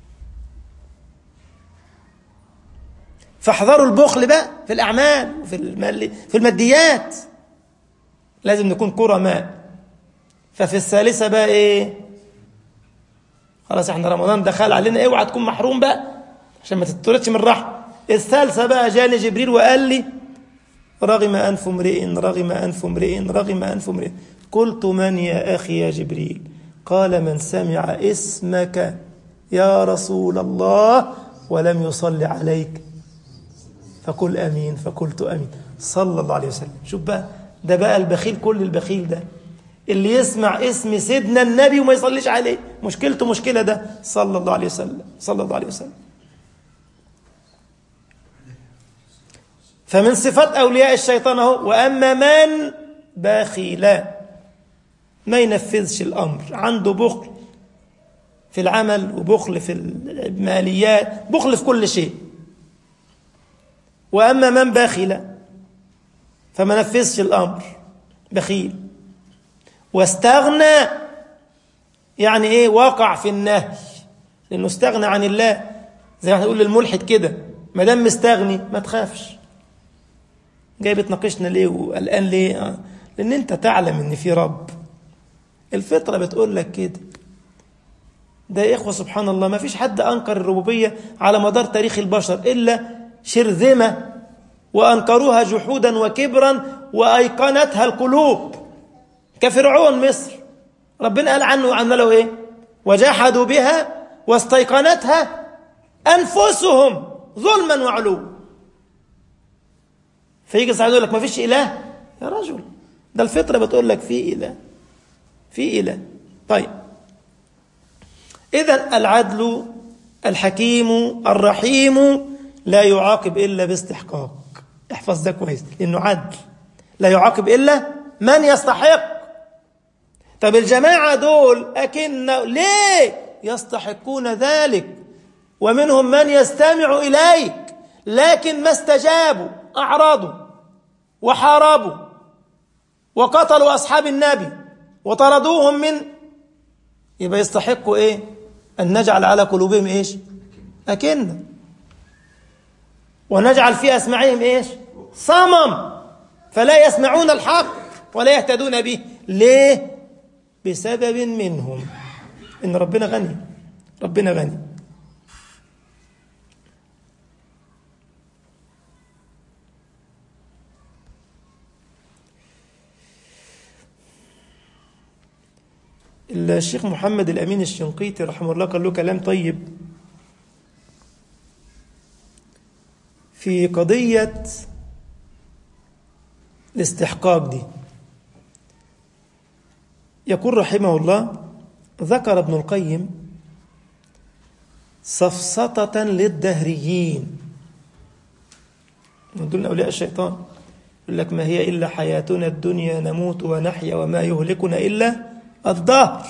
فاحذروا البخل بقى في الأعمال وفي المال في الماديات لازم نكون كرماء ففي الثالثة بقى إيه خلاص احنا رمضان دخل علينا اوعى تكون محروم بقى عشان ما تطردش من الرحمة الثالثة بقى جاني جبريل وقال لي رغم أنف امرئ رغم أنف امرئ رغم أنف امرئ قلت من يا أخي يا جبريل قال من سمع اسمك يا رسول الله ولم يصلي عليك فقل أمين فقلت أمين صلى الله عليه وسلم شوف بقى ده بقى البخيل كل البخيل ده اللي يسمع اسم سيدنا النبي وما يصليش عليه مشكلته مشكلة ده صلى الله عليه وسلم صلى الله عليه وسلم فمن صفات أولياء الشيطان اهو وأما من بخيل ما ينفذش الأمر عنده بخل في العمل وبخل في الماليات بخل في كل شيء وأما من بخل فما نفذش الأمر بخيل واستغنى يعني ايه وقع في النهي لانه استغنى عن الله زي ما هنقول للملحد كده ما دام مستغني ما تخافش جاي بتناقشنا ليه وقلقان ليه آه. لان انت تعلم ان في رب الفطره بتقول لك كده ده يا اخوه سبحان الله ما فيش حد انكر الربوبيه على مدار تاريخ البشر الا شرذمه وانكروها جحودا وكبرا وايقنتها القلوب كفرعون مصر ربنا قال عنه عن له ايه وجحدوا بها واستيقنتها أنفسهم ظلما وعلوا فيجي سعيد يقول لك ما فيش إله يا رجل ده الفطرة بتقول لك في إله في إله طيب إذا العدل الحكيم الرحيم لا يعاقب إلا باستحقاق احفظ ده كويس لأنه عدل لا يعاقب إلا من يستحق طب الجماعة دول أكن ليه يستحقون ذلك ومنهم من يستمع إليك لكن ما استجابوا أعرضوا وحاربوا وقتلوا أصحاب النبي وطردوهم من يبقى يستحقوا إيه أن نجعل على قلوبهم إيش أكنة ونجعل في أسماعهم إيش صمم فلا يسمعون الحق ولا يهتدون به ليه بسبب منهم إن ربنا غني ربنا غني الشيخ محمد الأمين الشنقيطي رحمه الله قال له كلام طيب في قضية الاستحقاق دي يقول رحمه الله ذكر ابن القيم سفسطة للدهريين من دون أولياء الشيطان يقول لك ما هي إلا حياتنا الدنيا نموت ونحيا وما يهلكنا إلا الظهر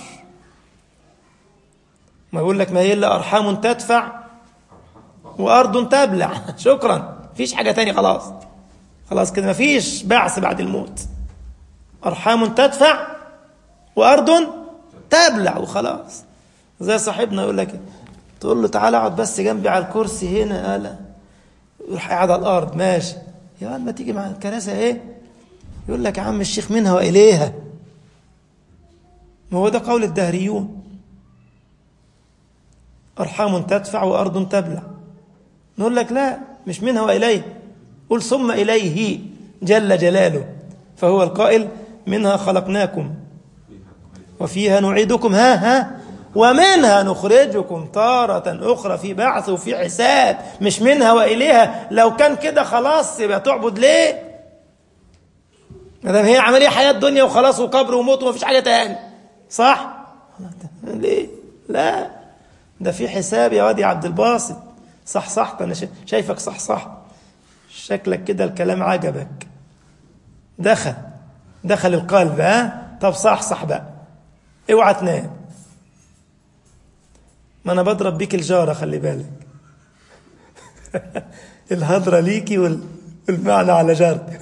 ما يقول لك ما هي إلا أرحام تدفع وأرض تبلع شكرا فيش حاجة تاني خلاص خلاص كده ما فيش بعث بعد الموت أرحام تدفع وأرض تبلع وخلاص زي صاحبنا يقول لك تقول له تعالى اقعد بس جنبي على الكرسي هنا قال يروح قاعد على الأرض ماشي يا ما تيجي مع الكناسة ايه يقول لك يا عم الشيخ منها وإليها ما هو ده قول الدهريون أرحام تدفع وأرض تبلع نقول لك لا مش منها وإليه قل ثم إليه جل جلاله فهو القائل منها خلقناكم وفيها نعيدكم ها ها ومنها نخرجكم تارة أخرى في بعث وفي حساب مش منها وإليها لو كان كده خلاص يبقى تعبد ليه ما دام هي عملية حياة دنيا وخلاص وقبر وموت ومفيش حاجة تاني صح ليه لا ده في حساب يا واد يا عبد الباسط صح صح انا شايفك صح صح شكلك كده الكلام عجبك دخل دخل القلب ها طب صح صح بقى اوعى تنام ما انا بضرب بيك الجاره خلي بالك الهضره ليكي والمعنى على جارتي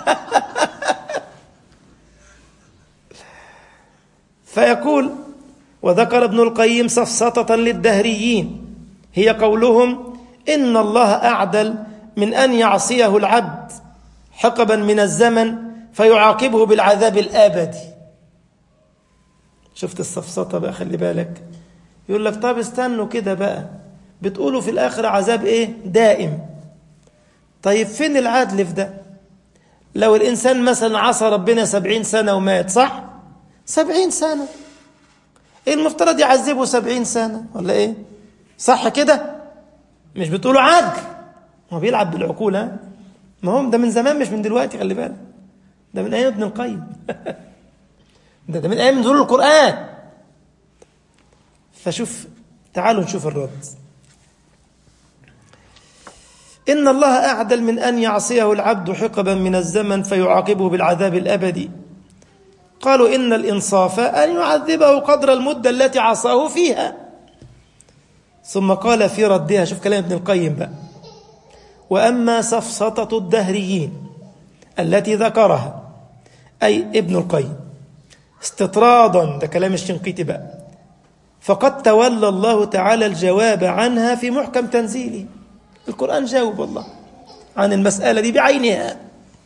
فيقول وذكر ابن القيم سفسطة للدهريين هي قولهم إن الله أعدل من أن يعصيه العبد حقبا من الزمن فيعاقبه بالعذاب الآبدي شفت السفسطة بقى خلي بالك يقول لك طب استنوا كده بقى بتقولوا في الآخر عذاب إيه دائم طيب فين العدل في ده لو الإنسان مثلا عصى ربنا سبعين سنة ومات صح سبعين سنة المفترض يعذبه سبعين سنة ولا إيه صح كده مش بتقولوا عدل هو بيلعب بالعقول ها ما هو ده من زمان مش من دلوقتي خلي بالك ده من ايام ابن القيم ده ده من ايام نزول القران فشوف تعالوا نشوف الرد ان الله اعدل من ان يعصيه العبد حقبا من الزمن فيعاقبه بالعذاب الابدي قالوا ان الانصاف ان يعذبه قدر المده التي عصاه فيها ثم قال في ردها شوف كلام ابن القيم بقى وأما سفسطة الدهريين التي ذكرها أي ابن القيم استطرادا ده كلام الشنقيطي بقى فقد تولى الله تعالى الجواب عنها في محكم تنزيله القرآن جاوب الله عن المسألة دي بعينها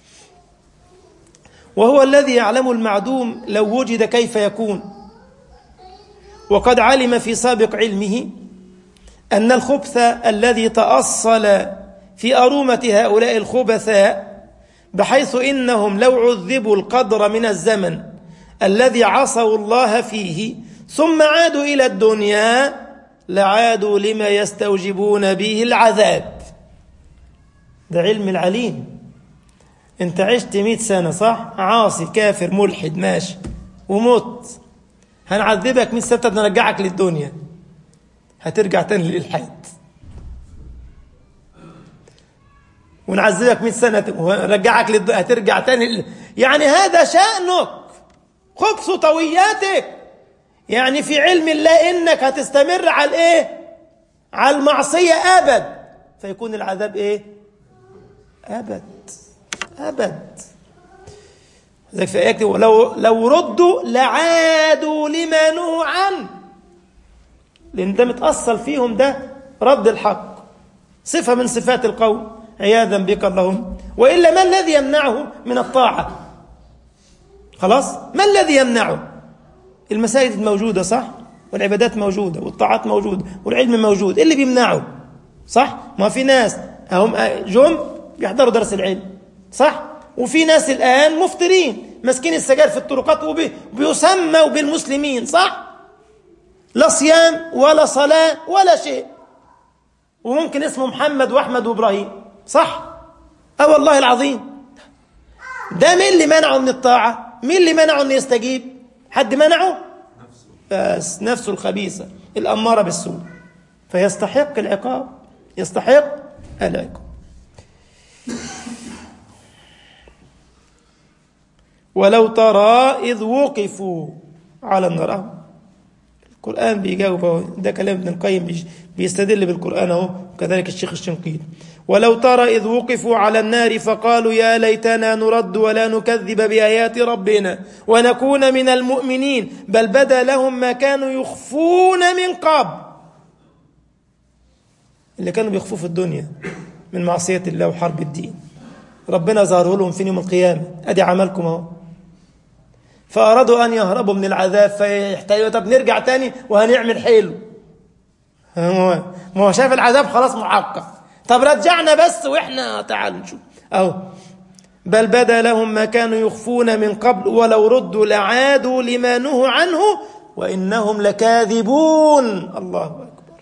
وهو الذي يعلم المعدوم لو وجد كيف يكون وقد علم في سابق علمه أن الخبث الذي تأصل في أرومة هؤلاء الخبثاء بحيث إنهم لو عذبوا القدر من الزمن الذي عصوا الله فيه ثم عادوا إلى الدنيا لعادوا لما يستوجبون به العذاب ده علم العليم انت عشت مئة سنة صح عاصي كافر ملحد ماشي ومت هنعذبك مئة سنة نرجعك للدنيا هترجع تاني للإلحاد ونعذبك 100 سنة ونرجعك للد... هترجع تاني يعني هذا شأنك خبث طوياتك يعني في علم الله انك هتستمر على الايه على المعصية ابد فيكون العذاب ايه ابد ابد ذلك في آيات لو لو ردوا لعادوا لما نهوا عنه لان ده متأصل فيهم ده رد الحق صفة من صفات القوم عياذا بك اللهم وإلا ما الذي يمنعه من الطاعة خلاص ما الذي يمنعه المساجد موجودة صح والعبادات موجودة والطاعات موجودة والعلم موجود إيه اللي بيمنعه صح ما في ناس هم جم بيحضروا درس العلم صح وفي ناس الآن مفترين ماسكين السجاير في الطرقات وبيسموا بالمسلمين صح لا صيام ولا صلاة ولا شيء وممكن اسمه محمد وأحمد وإبراهيم صح اه والله العظيم ده مين اللي منعه من الطاعة مين اللي منعه انه يستجيب حد منعه بس نفسه الخبيثة الأمارة بالسوء فيستحق العقاب يستحق العقاب ولو ترى إذ وقفوا على النار القرآن بيجاوب اهو ده كلام ابن القيم بيستدل بالقرآن اهو وكذلك الشيخ الشنقيطي ولو ترى إذ وقفوا على النار فقالوا يا ليتنا نرد ولا نكذب بآيات ربنا ونكون من المؤمنين بل بدا لهم ما كانوا يخفون من قبل اللي كانوا بيخفوه في الدنيا من معصية الله وحرب الدين ربنا ظهره لهم في يوم القيامة أدي عملكم اهو فأرادوا أن يهربوا من العذاب فيحتاجوا طب نرجع تاني وهنعمل حلو ما هو شاف العذاب خلاص محقق طب رجعنا بس واحنا تعالوا نشوف اهو بل بدا لهم ما كانوا يخفون من قبل ولو ردوا لعادوا لما نهوا عنه وانهم لكاذبون الله اكبر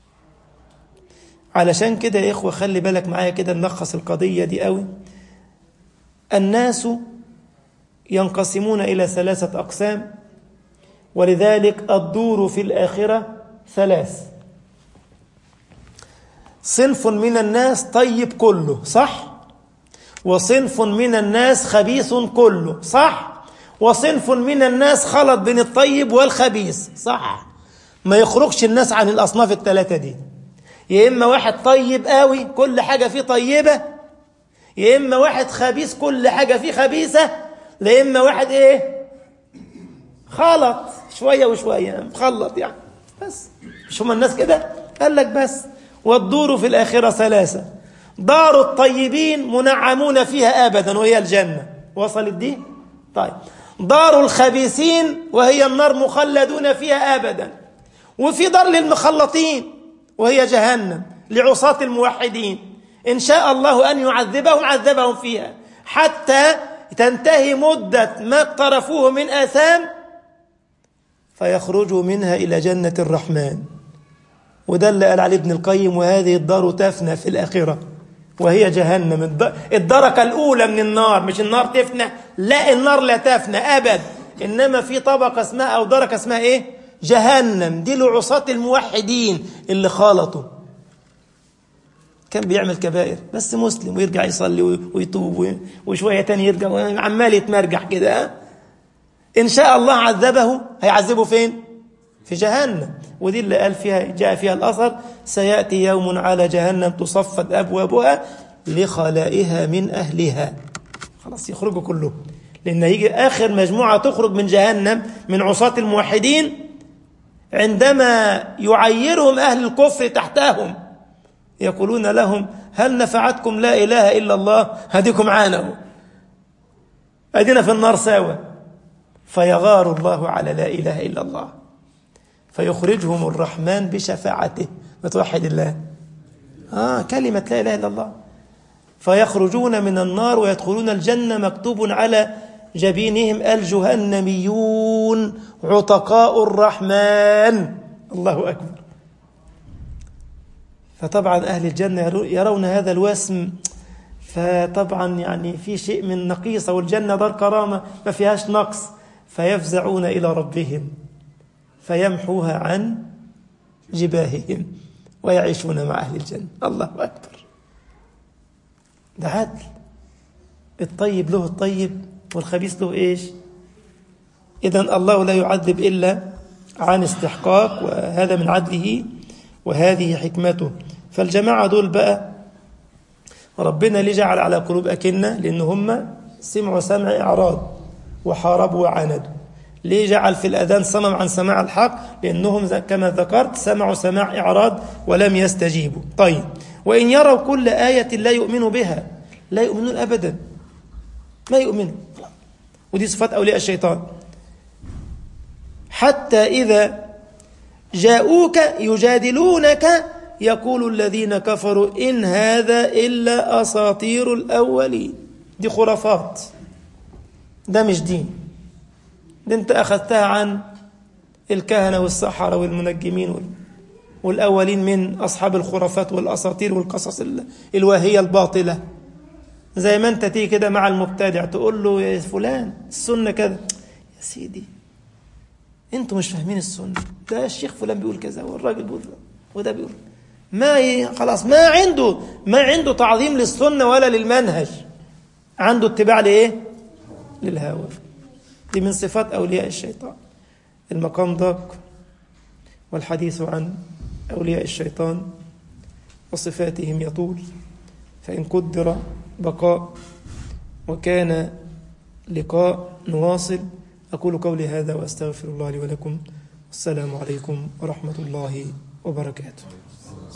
علشان كده يا اخوه خلي بالك معايا كده نلخص القضيه دي قوي الناس ينقسمون الى ثلاثه اقسام ولذلك الدور في الاخره ثلاث صنف من الناس طيب كله صح وصنف من الناس خبيث كله صح وصنف من الناس خلط بين الطيب والخبيث صح ما يخرجش الناس عن الأصناف الثلاثة دي يا إما واحد طيب قوي كل حاجة فيه طيبة يا إما واحد خبيث كل حاجة فيه خبيثة يا إما واحد إيه خلط شوية وشوية مخلط يعني بس مش هم الناس كده قال لك بس والدور في الآخرة ثلاثة دار الطيبين منعمون فيها أبدا وهي الجنة وصلت دي طيب دار الخبيثين وهي النار مخلدون فيها أبدا وفي دار للمخلطين وهي جهنم لعصاة الموحدين إن شاء الله أن يعذبهم عذبهم فيها حتى تنتهي مدة ما اقترفوه من آثام فيخرجوا منها إلى جنة الرحمن وده اللي قال عليه ابن القيم وهذه الدار تفنى في الآخرة وهي جهنم الدركة الأولى من النار مش النار تفنى لا النار لا تفنى أبد إنما في طبقة اسمها أو دركة اسمها إيه جهنم دي لعصاة الموحدين اللي خالطوا كان بيعمل كبائر بس مسلم ويرجع يصلي ويتوب وشوية تاني يرجع عمال يتمرجح كده إن شاء الله عذبه هيعذبه فين في جهنم ودي اللي قال فيها جاء فيها الأثر سيأتي يوم على جهنم تصفد أبوابها لخلائها من أهلها خلاص يخرجوا كلهم لأن يجي آخر مجموعة تخرج من جهنم من عصاة الموحدين عندما يعيرهم أهل الكفر تحتهم يقولون لهم هل نفعتكم لا إله إلا الله هديكم عانوا أدينا في النار سوا فيغار الله على لا إله إلا الله فيخرجهم الرحمن بشفاعته بتوحد الله آه كلمة لا إله إلا الله فيخرجون من النار ويدخلون الجنة مكتوب على جبينهم الجهنميون عتقاء الرحمن الله أكبر فطبعا أهل الجنة يرون هذا الوسم فطبعا يعني في شيء من نقيصة والجنة دار كرامة ما فيهاش نقص فيفزعون إلى ربهم فيمحوها عن جباههم ويعيشون مع أهل الجنة الله أكبر ده عدل الطيب له الطيب والخبيث له إيش إذا الله لا يعذب إلا عن استحقاق وهذا من عدله وهذه حكمته فالجماعة دول بقى ربنا ليه جعل على قلوب أكنة لأن هم سمعوا سمع إعراض وحاربوا وعاندوا ليه جعل في الأذان صمم عن سماع الحق لأنهم كما ذكرت سمعوا سماع إعراض ولم يستجيبوا طيب وإن يروا كل آية لا يؤمنوا بها لا يؤمنون أبدا ما يؤمنوا ودي صفات أولياء الشيطان حتى إذا جاءوك يجادلونك يقول الذين كفروا إن هذا إلا أساطير الأولين دي خرافات ده مش دين ده انت أخذتها عن الكهنة والسحرة والمنجمين والأولين من أصحاب الخرافات والأساطير والقصص الواهية الباطلة زي ما انت تيجي كده مع المبتدع تقول له يا فلان السنة كذا يا سيدي انتوا مش فاهمين السنة ده الشيخ فلان بيقول كذا والراجل بيقول وده بيقول ما ي... خلاص ما عنده ما عنده تعظيم للسنة ولا للمنهج عنده اتباع لإيه للهوى دي من صفات أولياء الشيطان المقام ضاق والحديث عن أولياء الشيطان وصفاتهم يطول فإن قدر بقاء وكان لقاء نواصل أقول قولي هذا وأستغفر الله لي ولكم السلام عليكم ورحمة الله وبركاته